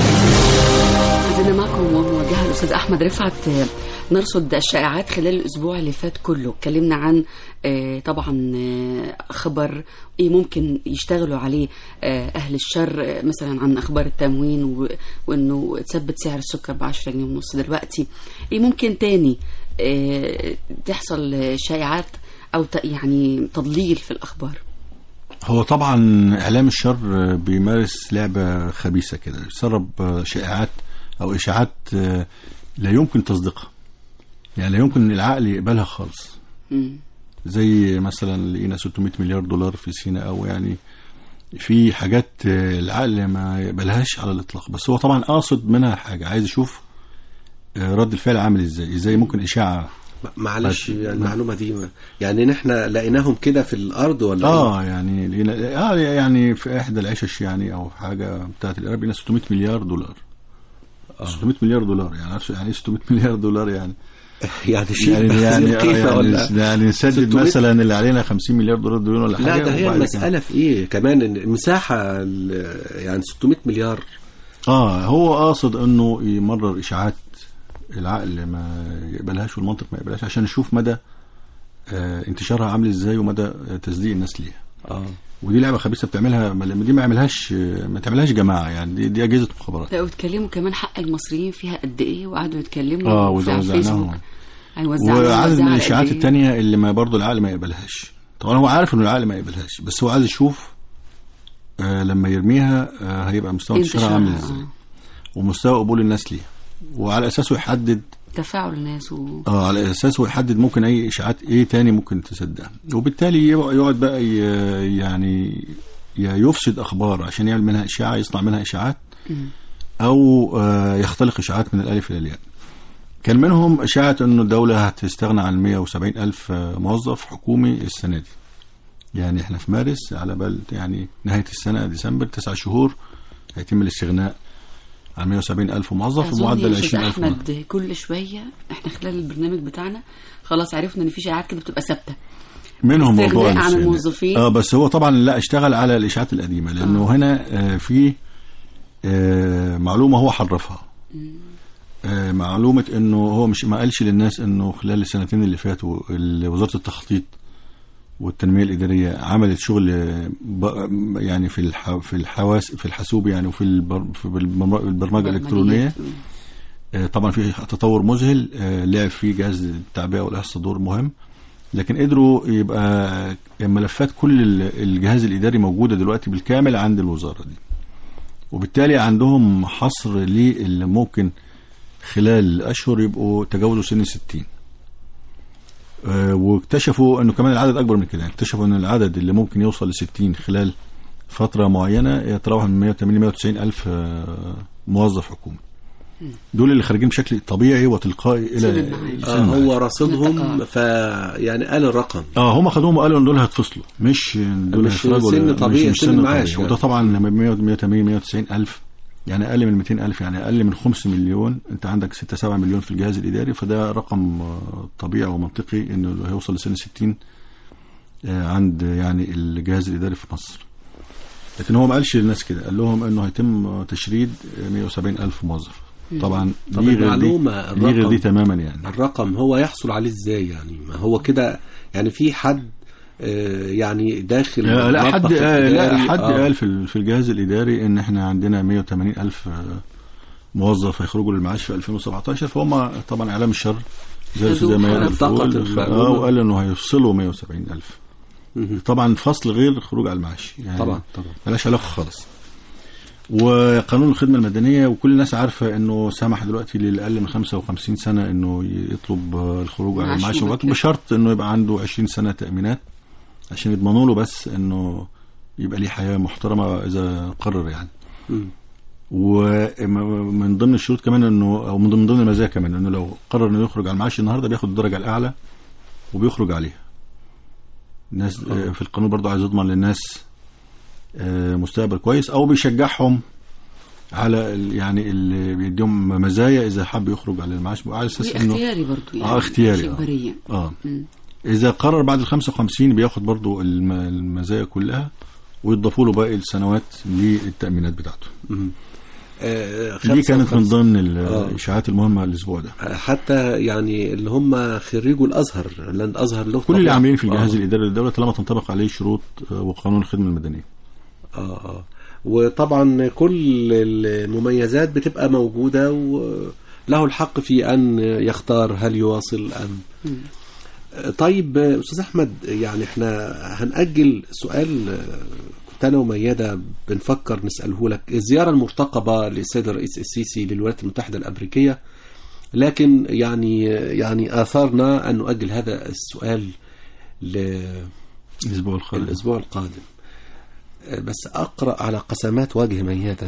زلنا معكم ومواجهة الأستاذ أحمد رفعت آه، نرصد الشائعات خلال الأسبوع اللي فات كله اتكلمنا عن آه، طبعا آه، خبر إيه ممكن يشتغلوا عليه آه، أهل الشر آه، مثلا عن أخبار التموين و- وإنه تثبت سعر السكر ب 10 جنيه ونص دلوقتي إيه ممكن تاني آه، تحصل آه، شائعات أو ت- يعني تضليل في الأخبار هو طبعا اعلام الشر بيمارس لعبه خبيثه كده يسرب شائعات او اشاعات لا يمكن تصديقها يعني لا يمكن العقل يقبلها خالص مم. زي مثلا لقينا 600 مليار دولار في سيناء او يعني في حاجات العقل ما يقبلهاش على الاطلاق بس هو طبعا قاصد منها حاجه عايز يشوف رد الفعل عامل ازاي ازاي ممكن اشاعه معلش بس- المعلومه دي ما- يعني نحن لقيناهم كده في الارض ولا اه يعني لقينا اه يعني في احدى العشش يعني او حاجه بتاعت الاراب لقينا 600 مليار دولار 600 مليار دولار يعني عارف يعني ايه 600 مليار دولار يعني إيه؟ يعني شيء يعني يعني يعني آه قيمه يعني, ولا يعني نسدد 600 مثلا اللي علينا 50 مليار دولار دول ولا حاجه لا ده هي وبعد المسألة في ايه كمان إن المساحة ال- يعني 600 مليار كده- اه هو قاصد انه يمرر اشاعات العقل ما يقبلهاش والمنطق ما يقبلهاش عشان نشوف مدى آه انتشارها عامل ازاي ومدى آه، تصديق الناس ليها اه ودي لعبه خبيثه بتعملها ما- دي ما يعملهاش ما تعملهاش جماعه يعني دي, دي اجهزه مخابرات لا واتكلموا كمان حق المصريين فيها قد ايه وقعدوا يتكلموا اه في- على وزعناهم الفيسبوك هيوزعوا وعدد هيوزعوا من على الاشاعات قد إيه؟ التانية اللي ما برضه العقل ما يقبلهاش طبعا هو عارف انه العقل ما يقبلهاش بس هو عايز يشوف آه لما يرميها آه هيبقى مستوى انتشارها عامل انتشارها، ازاي آه. ومستوى قبول الناس ليها وعلى اساسه يحدد تفاعل الناس و... اه على اساسه يحدد ممكن اي اشاعات ايه تاني ممكن تصدقها وبالتالي يبقى- يقعد بقى ي- يعني يا يفسد اخبار عشان يعمل منها اشاعه يصنع منها اشاعات او آه، يختلق اشاعات من الالف الى الياء كان منهم اشاعه انه الدوله هتستغنى عن 170 الف آه، موظف حكومي السنه دي يعني احنا في مارس على بال يعني نهايه السنه ديسمبر تسع شهور هيتم الاستغناء عن 170 الف موظف أظن يا بمعدل أستاذ 20 الف موظف. احمد كل شويه احنا خلال البرنامج بتاعنا خلاص عرفنا ان في شائعات كده بتبقى ثابته منهم استغناء موضوع عن الاستغناء. الموظفين. اه بس هو طبعا لا اشتغل على الاشاعات القديمه لانه آه. هنا آه في آه معلومه هو حرفها آه معلومه انه هو مش ما قالش للناس انه خلال السنتين اللي فاتوا ال- وزاره التخطيط والتنميه الاداريه عملت شغل آه، ب- يعني في الح في الحواس في الحاسوب يعني وفي البر في البرم- البرمجه الالكترونيه آه، طبعا في تطور مذهل آه، لعب فيه جهاز التعبئه والاحصاء دور مهم لكن قدروا يبقى ملفات كل ال- الجهاز الاداري موجوده دلوقتي بالكامل عند الوزاره دي وبالتالي عندهم حصر للي ممكن خلال اشهر يبقوا تجاوزوا سن 60 آه، واكتشفوا انه كمان العدد اكبر من كده يعني اكتشفوا ان العدد اللي ممكن يوصل ل 60 خلال فتره معينه يتراوح من 180 190 الف آه، موظف حكومي دول اللي خارجين بشكل طبيعي وتلقائي الى سن المعاش. آه سن هو راصدهم نتقاعد. ف يعني قال الرقم اه هم خدوهم وقالوا ان دول هيتفصلوا مش دول مش هيخرجوا سن ولا- طبيعي، مش, سن مش سن معاش طبيعي يعني. وده طبعا لما 100 180 190 الف يعني اقل من 200 الف يعني اقل من 5 مليون انت عندك 6 7 مليون في الجهاز الاداري فده رقم آه، طبيعي ومنطقي انه هيوصل لسن 60 آه، عند يعني الجهاز الاداري في مصر لكن هو ما قالش للناس كده قال لهم انه هيتم تشريد 170 الف موظف طبعا طب ليه غير دي المعلومة، ليه غير الرقم. دي تماما يعني الرقم هو يحصل عليه ازاي يعني ما هو كده يعني في حد آه، يعني داخل آه، لا المطبخ حد آه، لا الإداري، حد آه. قال في ال- في الجهاز الاداري ان احنا عندنا 180 الف آه، موظف هيخرجوا للمعاش في 2017 فهم طبعا اعلام الشر زي الاستاذ خدوه ماهر التقط بتقول، خ- المعلومة. اه وقال انه هيفصلوا 170 الف مهم. طبعا فصل غير خروج على المعاش يعني طبعا طبعا ملهاش علاقه خالص وقانون الخدمه المدنيه وكل الناس عارفه انه سمح دلوقتي للي اقل من 55 سنه انه يطلب آه، الخروج على معاش المعاش مبكر. مبكر بشرط انه يبقى عنده 20 سنه تامينات عشان يضمنوا له بس انه يبقى ليه حياه محترمه اذا قرر يعني مم. ومن ضمن الشروط كمان انه او من ضمن ضمن المزايا كمان انه لو قرر انه يخرج على المعاش النهارده بياخد الدرجه الاعلى وبيخرج عليها الناس آه، في القانون برضه عايز يضمن للناس آه، مستقبل كويس او بيشجعهم على ال- يعني اللي بيديهم مزايا اذا حب يخرج على المعاش على اساس انه اختياري برضو يعني اه اختياري مش آه. إجباريا اه مم. اذا قرر بعد ال 55 بياخد برضه الم- المزايا كلها ويضافوا له باقي السنوات للتامينات بتاعته مم. آه، دي كانت من 55. ضمن ال- آه. الاشاعات المهمه الاسبوع ده حتى يعني اللي هم خريجوا الازهر لان الازهر له كل اللي طبيعة. عاملين في الجهاز آه. الاداري للدوله طالما تنطبق عليه شروط آه، وقانون الخدمه المدنيه اه اه وطبعا كل المميزات بتبقى موجودة وله الحق في أن يختار هل يواصل أم طيب أستاذ أحمد يعني احنا هنأجل سؤال كنت أنا وميادة بنفكر نسأله لك الزيارة المرتقبة للسيد الرئيس السيسي للولايات المتحدة الأمريكية لكن يعني يعني آثرنا أن نؤجل هذا السؤال للأسبوع الاسبوع القادم القادم بس أقرأ على قسمات وجه ميادة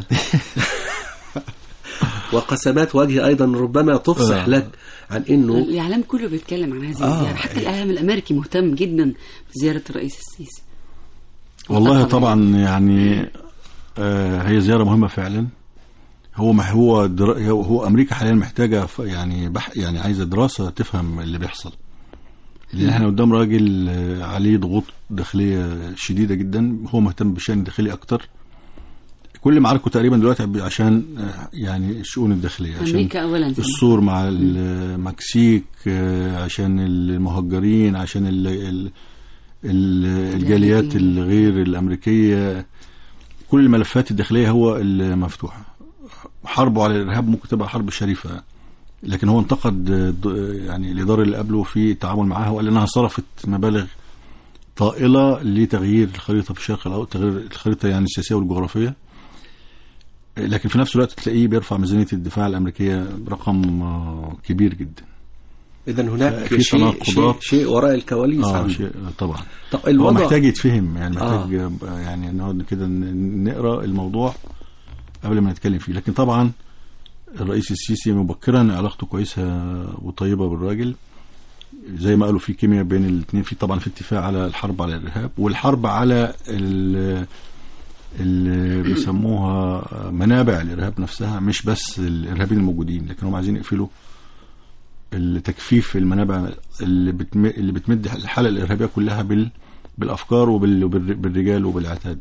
وقسمات وجه أيضا ربما تفصح آه. لك عن أنه الاعلام كله بيتكلم عن هذه آه. الزياره حتى الاعلام الامريكي مهتم جدا بزياره الرئيس السيسي والله طبعاً. طبعا يعني آه هي زياره مهمه فعلا هو ما هو در... هو هو امريكا حاليا محتاجه ف- يعني بح... يعني عايزه دراسه تفهم اللي بيحصل لان احنا قدام راجل آه، عليه ضغوط داخليه شديده جدا هو مهتم بالشان الداخلي اكتر كل معاركه تقريبا دلوقتي ب- عشان آه، يعني الشؤون الداخليه عشان امريكا اولا زي ما السور مع المكسيك آه، عشان المهجرين عشان ال ال ال الجاليات الغير الأمريكية كل الملفات الداخلية هو المفتوحة حربه على الإرهاب ممكن تبقى حرب شريفة لكن هو انتقد آه، ض- يعني الإدارة اللي قبله في التعامل معاها وقال إنها صرفت مبالغ طائلة لتغيير الخريطة في الشرق الأوسط تغيير الخريطة يعني السياسية والجغرافية لكن في نفس الوقت تلاقيه بيرفع ميزانية الدفاع الأمريكية برقم آه، كبير جدا إذا هناك في شيء, شيء, تناقضات. شيء وراء الكواليس اه عنده. شيء طبعا طب هو الوضع محتاج يتفهم يعني آه. محتاج آه. يعني نقعد كده ن- نقرا الموضوع قبل ما نتكلم فيه لكن طبعا الرئيس السيسي مبكرا علاقته كويسه وطيبه بالراجل زي ما قالوا في كيمياء بين الاثنين في طبعا في اتفاق على الحرب على الارهاب والحرب على ال- اللي بيسموها منابع الارهاب نفسها مش بس الارهابيين الموجودين لكن هم عايزين يقفلوا التكفيف المنابع اللي بتم اللي بتمد الحاله الارهابيه كلها بال بالافكار وبال- وبال- بالرجال وبالعتاد.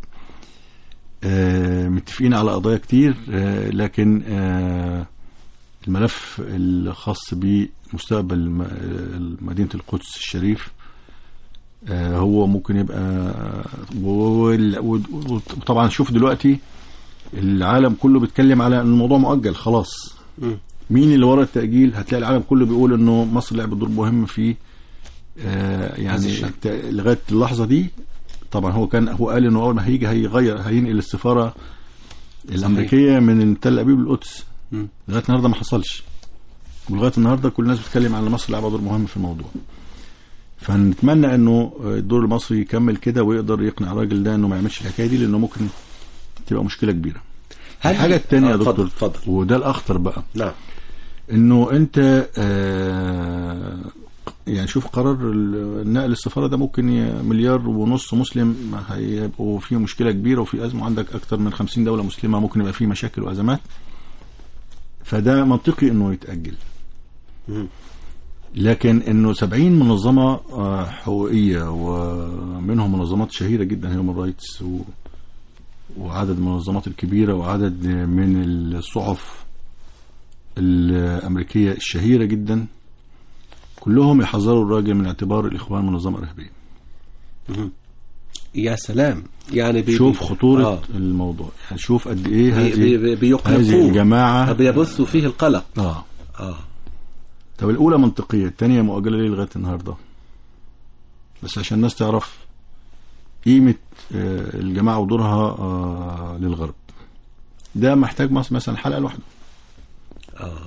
آه، متفقين على قضايا كتير آه، لكن آه، الملف الخاص بمستقبل م- آه، مدينه القدس الشريف آه، هو ممكن يبقى وال- و- وطبعا شوف دلوقتي العالم كله بيتكلم على ان الموضوع مؤجل خلاص مم. مين اللي ورا التأجيل هتلاقي العالم كله بيقول انه مصر لعبت دور مهم في آه يعني الشأن. الت- لغايه اللحظه دي طبعا هو كان هو قال انه اول ما هيجي هيغير هينقل السفاره الامريكيه من تل ابيب للقدس مم. لغايه النهارده ما حصلش ولغايه النهارده كل الناس بتتكلم عن ان مصر لعبه دور مهم في الموضوع فنتمنى انه الدور المصري يكمل كده ويقدر يقنع الراجل ده انه ما يعملش الحكايه دي لانه ممكن تبقى مشكله كبيره الحاجه الثانيه يا آه، دكتور اتفضل اتفضل وده الاخطر بقى نعم انه انت آه يعني شوف قرار ال- نقل السفاره ده ممكن ي- مليار ونص مسلم هيبقوا فيه مشكله كبيره وفي ازمه عندك اكتر من 50 دوله مسلمه ممكن يبقى فيه مشاكل وازمات فده منطقي انه يتاجل مم. لكن انه 70 منظمه آه، حقوقيه ومنهم منظمات شهيره جدا هيومن رايتس و... وعدد من المنظمات الكبيره وعدد من الصحف الامريكيه الشهيره جدا كلهم يحذروا الراجل من اعتبار الاخوان منظمه ارهابيه يا سلام يعني بي شوف خطوره آه. الموضوع يعني شوف قد ايه بي- بي- بي- هذه بيقلقوه. هذه الجماعه بيبثوا فيه القلق اه اه طب الاولى منطقيه الثانيه مؤجله ليه لغايه النهارده بس عشان الناس تعرف قيمه آه، الجماعه ودورها آه، للغرب ده محتاج مس- مثلا حلقه لوحده اه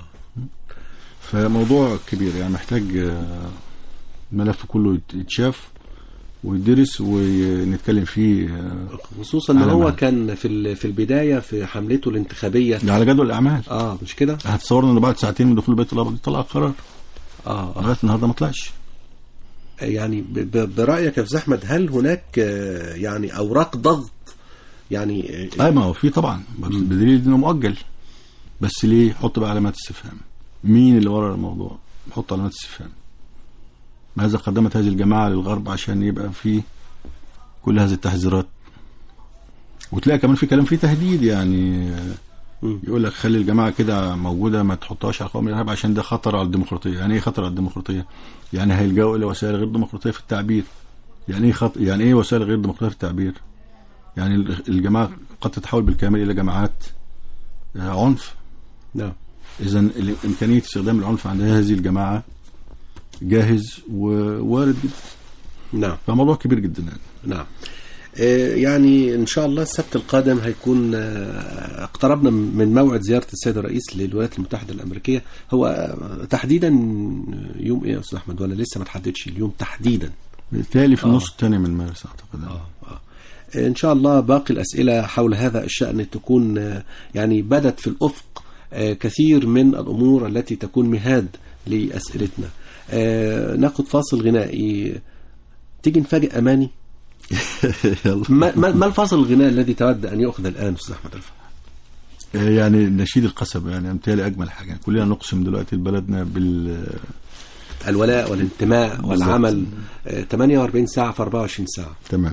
فموضوع كبير يعني محتاج آه، الملف كله يت- يتشاف ويدرس ونتكلم فيه آه، خصوصا ان على هو ما- كان في ال- في البدايه في حملته الانتخابيه ده على جدول الاعمال اه مش كده هتصورنا انه بعد ساعتين من دخول البيت الابيض يطلع قرار اه, آه. لغايه النهارده ما طلعش يعني ب- ب- برايك يا استاذ احمد هل هناك آه، يعني اوراق ضغط يعني آه، اي ما هو في طبعا بس بدليل انه مؤجل بس ليه حط بقى علامات استفهام مين اللي ورا الموضوع حط علامات استفهام ماذا قدمت هذه الجماعه للغرب عشان يبقى في كل هذه التحذيرات وتلاقي كمان في كلام فيه تهديد يعني آه، مم. يقول لك خلي الجماعه كده موجوده ما تحطهاش على قوم الارهاب عشان ده خطر على الديمقراطيه يعني ايه خطر على الديمقراطيه يعني هيلجأوا الى وسائل غير ديمقراطيه في التعبير يعني ايه خط... يعني ايه وسائل غير ديمقراطيه في التعبير يعني ال- الجماعه قد تتحول بالكامل الى جماعات آه، عنف نعم اذا امكانيه استخدام العنف عند هذه الجماعه جاهز ووارد جدا نعم فموضوع كبير جدا يعني نعم آه، يعني ان شاء الله السبت القادم هيكون آه، اقتربنا من موعد زياره السيد الرئيس للولايات المتحده الامريكيه هو آه، تحديدا يوم ايه يا استاذ احمد ولا لسه ما تحددش اليوم تحديدا بالتالي في آه. النص الثاني من مارس اعتقد آه، آه. ان شاء الله باقي الاسئله حول هذا الشان تكون آه، يعني بدت في الافق آه، كثير من الامور التي تكون مهاد لاسئلتنا آه، ناخد فاصل غنائي تيجي نفاجئ اماني يلا ما, ما ما الفاصل الغنائي الذي تود ان يؤخذ الان استاذ احمد رفعت آه، يعني نشيد القصب يعني امثالي اجمل حاجه كلنا نقسم دلوقتي لبلدنا بال الولاء والانتماء بالظبط. والعمل آه، 48 ساعه في 24 ساعه تمام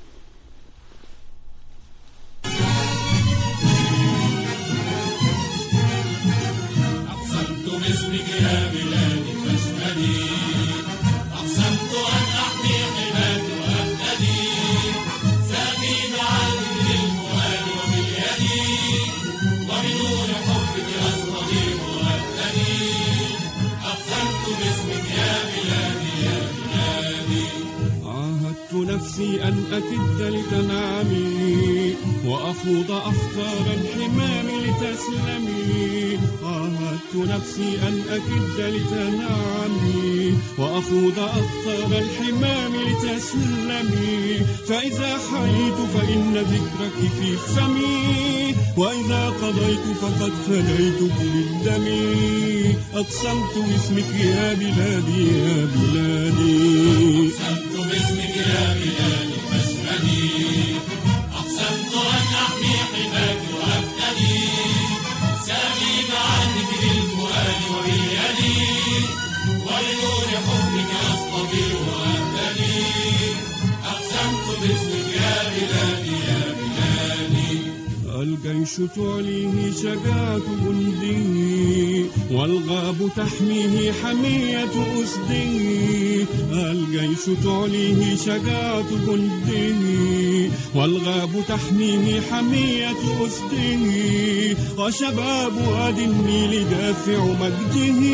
أقسمت باسمك يا بلادي فاشهدي أقسمت أن أحمي حماك وأهتدي سأغيب عنك بالفؤاد وباليد وبنور حبك أستطيع وأهتدي أقسمت باسمك يا بلادي يا بلادي عاهدت نفسي أن أكد لتنامي وأخوض أخطار الحمام لتسلمي عاهدت نفسي أن أكد لتنامي وأخوض أخطار الحمام لتسلمي فإذا حييت فإن ذكرك في فمي وإذا قضيت فقد فديتك بالدم أقسمت باسمك يا بلادي يا بلادي أقسمت باسمك يا بلادي فاشهدي أقسمت أن أحمي حماك وأفتدي سأغيب عنك بالفؤاد وباليد ولنور حبك أصطفي وأهتدي أقسمت باسمك يا بلادي يا بلادي الجيش تعليه شجاعة جنده والغاب تحميه حمية أسده الجيش تعليه شجاعة جنده والغاب تحميه حمية أسده وشباب وادي النيل دافع مجده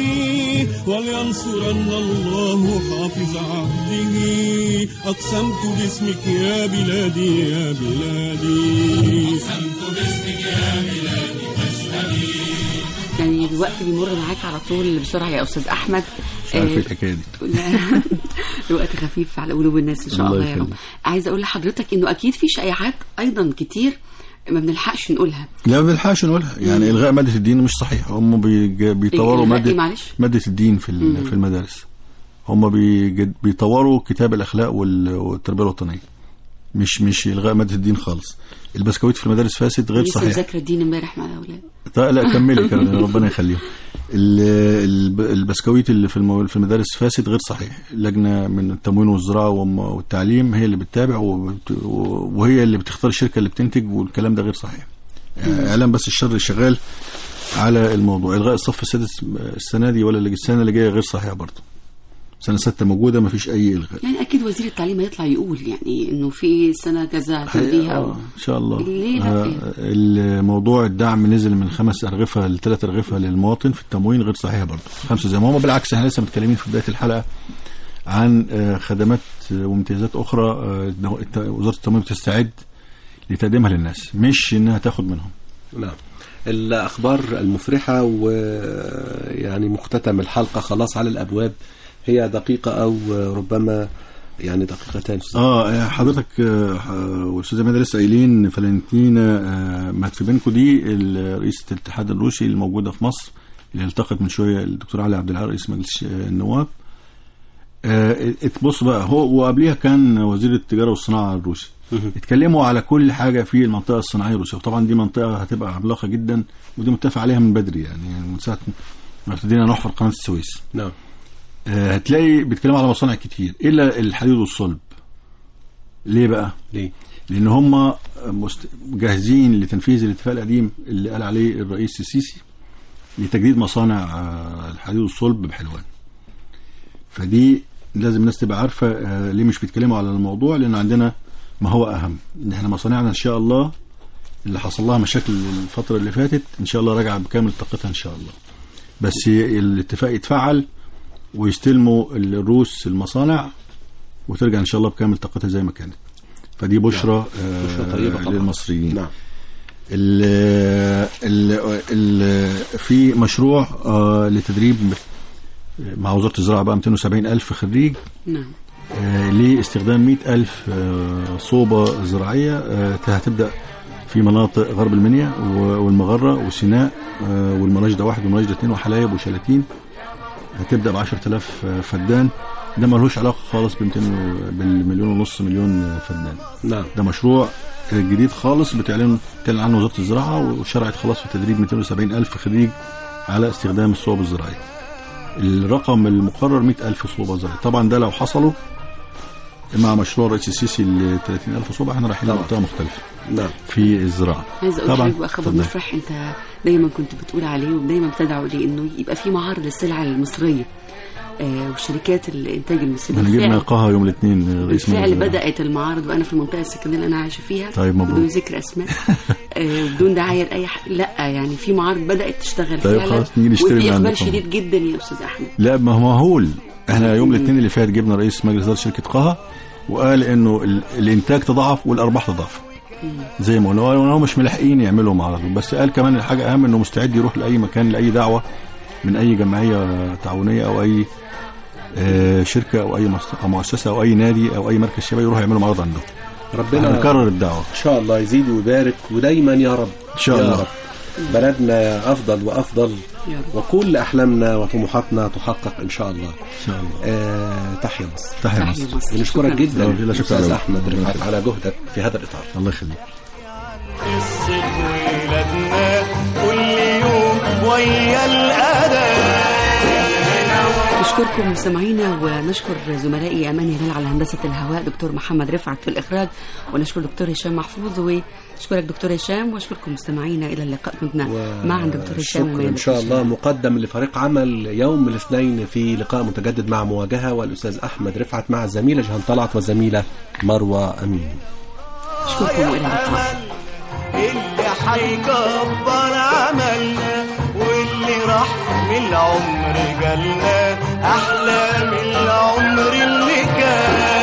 ولينصرن الله حافظ عهده أقسمت باسمك يا بلادي يا بلادي أقسمت باسمك يا بلادي فاشهدي يعني الوقت بيمر معاك على طول بسرعه يا استاذ احمد مش عارف ايه آه، الحكايه دي لا، الوقت خفيف على قلوب الناس ان شاء الله الله يا رب يخليك. عايزه اقول لحضرتك انه اكيد في شائعات ايضا كتير ما بنلحقش نقولها لا ما بنلحقش نقولها يعني الغاء ماده الدين مش صحيح هم بيج- بيطوروا إلغاء إيه ماده معلش؟ ماده الدين في ال- في المدارس هم بيجد- بيطوروا كتاب الاخلاق وال- والتربيه الوطنيه مش مش الغاء ماده الدين خالص البسكويت في المدارس فاسد غير لسه صحيح مذاكره الدين امبارح مع الاولاد طيب لا كملي كملي ربنا يخليهم ال- الب- البسكويت اللي في المو- في المدارس فاسد غير صحيح اللجنه من التموين والزراعه والم- والتعليم هي اللي بتتابع وبت- وهي اللي بتختار الشركه اللي بتنتج والكلام ده غير صحيح يعني اعلام بس الشر شغال على الموضوع الغاء الصف السادس السنه دي ولا اللي السنه اللي جايه غير صحيحه برضه سنه سته موجوده ما فيش اي الغاء يعني اكيد وزير التعليم هيطلع يقول يعني انه في سنه كذا تلغيها آه، أو ان شاء الله ليه لا؟ آه، الموضوع الدعم نزل من خمس ارغفه لثلاث ارغفه للمواطن في التموين غير صحيح برضه خمسه زي ما هم بالعكس احنا لسه متكلمين في بدايه الحلقه عن آه، خدمات آه، وامتيازات اخرى آه، إنه الت- وزاره التموين بتستعد لتقديمها للناس مش انها تاخد منهم نعم الأخبار المفرحة ويعني مختتم الحلقة خلاص على الأبواب هي دقيقة أو ربما يعني دقيقتان اه حضرتك آه، والاستاذه ماده لسه قايلين فالنتينا آه، ماتفيبنكو دي ال- رئيسه الاتحاد الروسي الموجوده في مصر اللي التقت من شويه الدكتور علي عبد العال رئيس مجلس آه، النواب آه، ات- بص بقى هو وقبليها كان وزير التجاره والصناعه الروسي اتكلموا على كل حاجه في المنطقه الصناعيه الروسيه وطبعا دي منطقه هتبقى عملاقه جدا ودي متفق عليها من بدري يعني من ساعه ما ابتدينا نحفر قناه السويس نعم آه، هتلاقي بيتكلموا على مصانع كتير الا الحديد والصلب ليه بقى؟ ليه؟ لان هم مست... جاهزين لتنفيذ الاتفاق القديم اللي قال عليه الرئيس السيسي لتجديد مصانع آه، الحديد والصلب بحلوان فدي لازم الناس تبقى عارفه آه، ليه مش بيتكلموا على الموضوع لان عندنا ما هو اهم ان احنا مصانعنا ان شاء الله اللي حصل لها مشاكل الفتره اللي فاتت ان شاء الله راجعه بكامل طاقتها ان شاء الله بس الاتفاق يتفعل ويستلموا الروس المصانع وترجع ان شاء الله بكامل طاقتها زي ما كانت فدي بشرى آه بشرى طيبة طبعا. للمصريين نعم ال ال ال في مشروع آه لتدريب مع وزارة الزراعة بقى 270 ألف خريج نعم آه لاستخدام 100 ألف آه صوبة زراعية آه هتبدأ في مناطق غرب المنيا و- والمغرة وسيناء آه والمناجدة واحد والمناجدة اثنين وحلايب وشلاتين هتبدأ ب 10000 فدان ده ملوش علاقة خالص ب 200 بالمليون ونص مليون فدان نعم ده مشروع جديد خالص بتعلن تعلن عنه وزاره الزراعه وشرعت خلاص في تدريب 270 الف خريج على استخدام الصوب الزراعيه. الرقم المقرر 100 الف صوبه زراعيه، طبعا ده لو حصلوا مع مشروع الرئيس السيسي ل 30 الف صوبه احنا رايحين طبعا. لمنطقه مختلفه نعم في الزراعه. عايز اقول طبعا لحضرتك بقى خبر اتفضل. مفرح انت دايما كنت بتقول عليه ودايما بتدعو ليه انه يبقى في معارض للسلع المصريه آه وشركات الانتاج المصري احنا جبنا بالفعل- قاها يوم الاثنين رئيس بالفعل مجلس الزراعة. بدات المعارض وانا في المنطقه السكنيه اللي انا عايشه فيها طيب مبروك. بدون ذكر اسماء آه بدون دعايه لاي حاجه لا يعني في معارض بدات تشتغل طيب فعلا خلاص، نيجي نشتري وفي من اقبال عندكم. شديد جدا يا استاذ احمد لا ما هو مهول احنا يوم الاثنين اللي فات جبنا رئيس مجلس اداره شركه قها وقال انه ال- الانتاج تضاعف والارباح تضاعف زي ما قلنا هو مش ملاحقين يعملوا معرض بس قال كمان الحاجه اهم انه مستعد يروح لاي مكان لاي دعوه من اي جمعيه تعاونيه او اي آه، شركه او اي مص- أو مؤسسه او اي نادي او اي مركز شباب يروحوا يعملوا معرض عندهم ربنا هنكرر الدعوه ان شاء الله يزيد ويبارك ودايما يا رب إن شاء يا الله. رب بلدنا افضل وافضل يا رب وكل احلامنا وطموحاتنا تحقق ان شاء الله ان شاء الله آه تحيا مصر تحيا تحية مصر مصر. بنشكرك شكراً. جدا لا، لا، شكراً استاذ لك. احمد ربنا رفعت يخليك. على جهدك في هذا الاطار الله يخليك قصة ولادنا كل يوم ويا الأذى نشكركم مستمعينا ونشكر زملائي امان هلال على هندسه الهواء دكتور محمد رفعت في الاخراج ونشكر دكتور هشام محفوظ ونشكرك دكتور هشام واشكركم مستمعينا الى اللقاء كنتنا مع دكتور هشام شكرا وميادة ان شاء هشام. الله مقدم لفريق عمل يوم الاثنين في لقاء متجدد مع مواجهه والاستاذ احمد رفعت مع الزميله جهان طلعت والزميله مروه امين اشكركم والى اللقاء اللي حيكبر عملنا واللي راح من العمر جالنا احلى من العمر اللي كان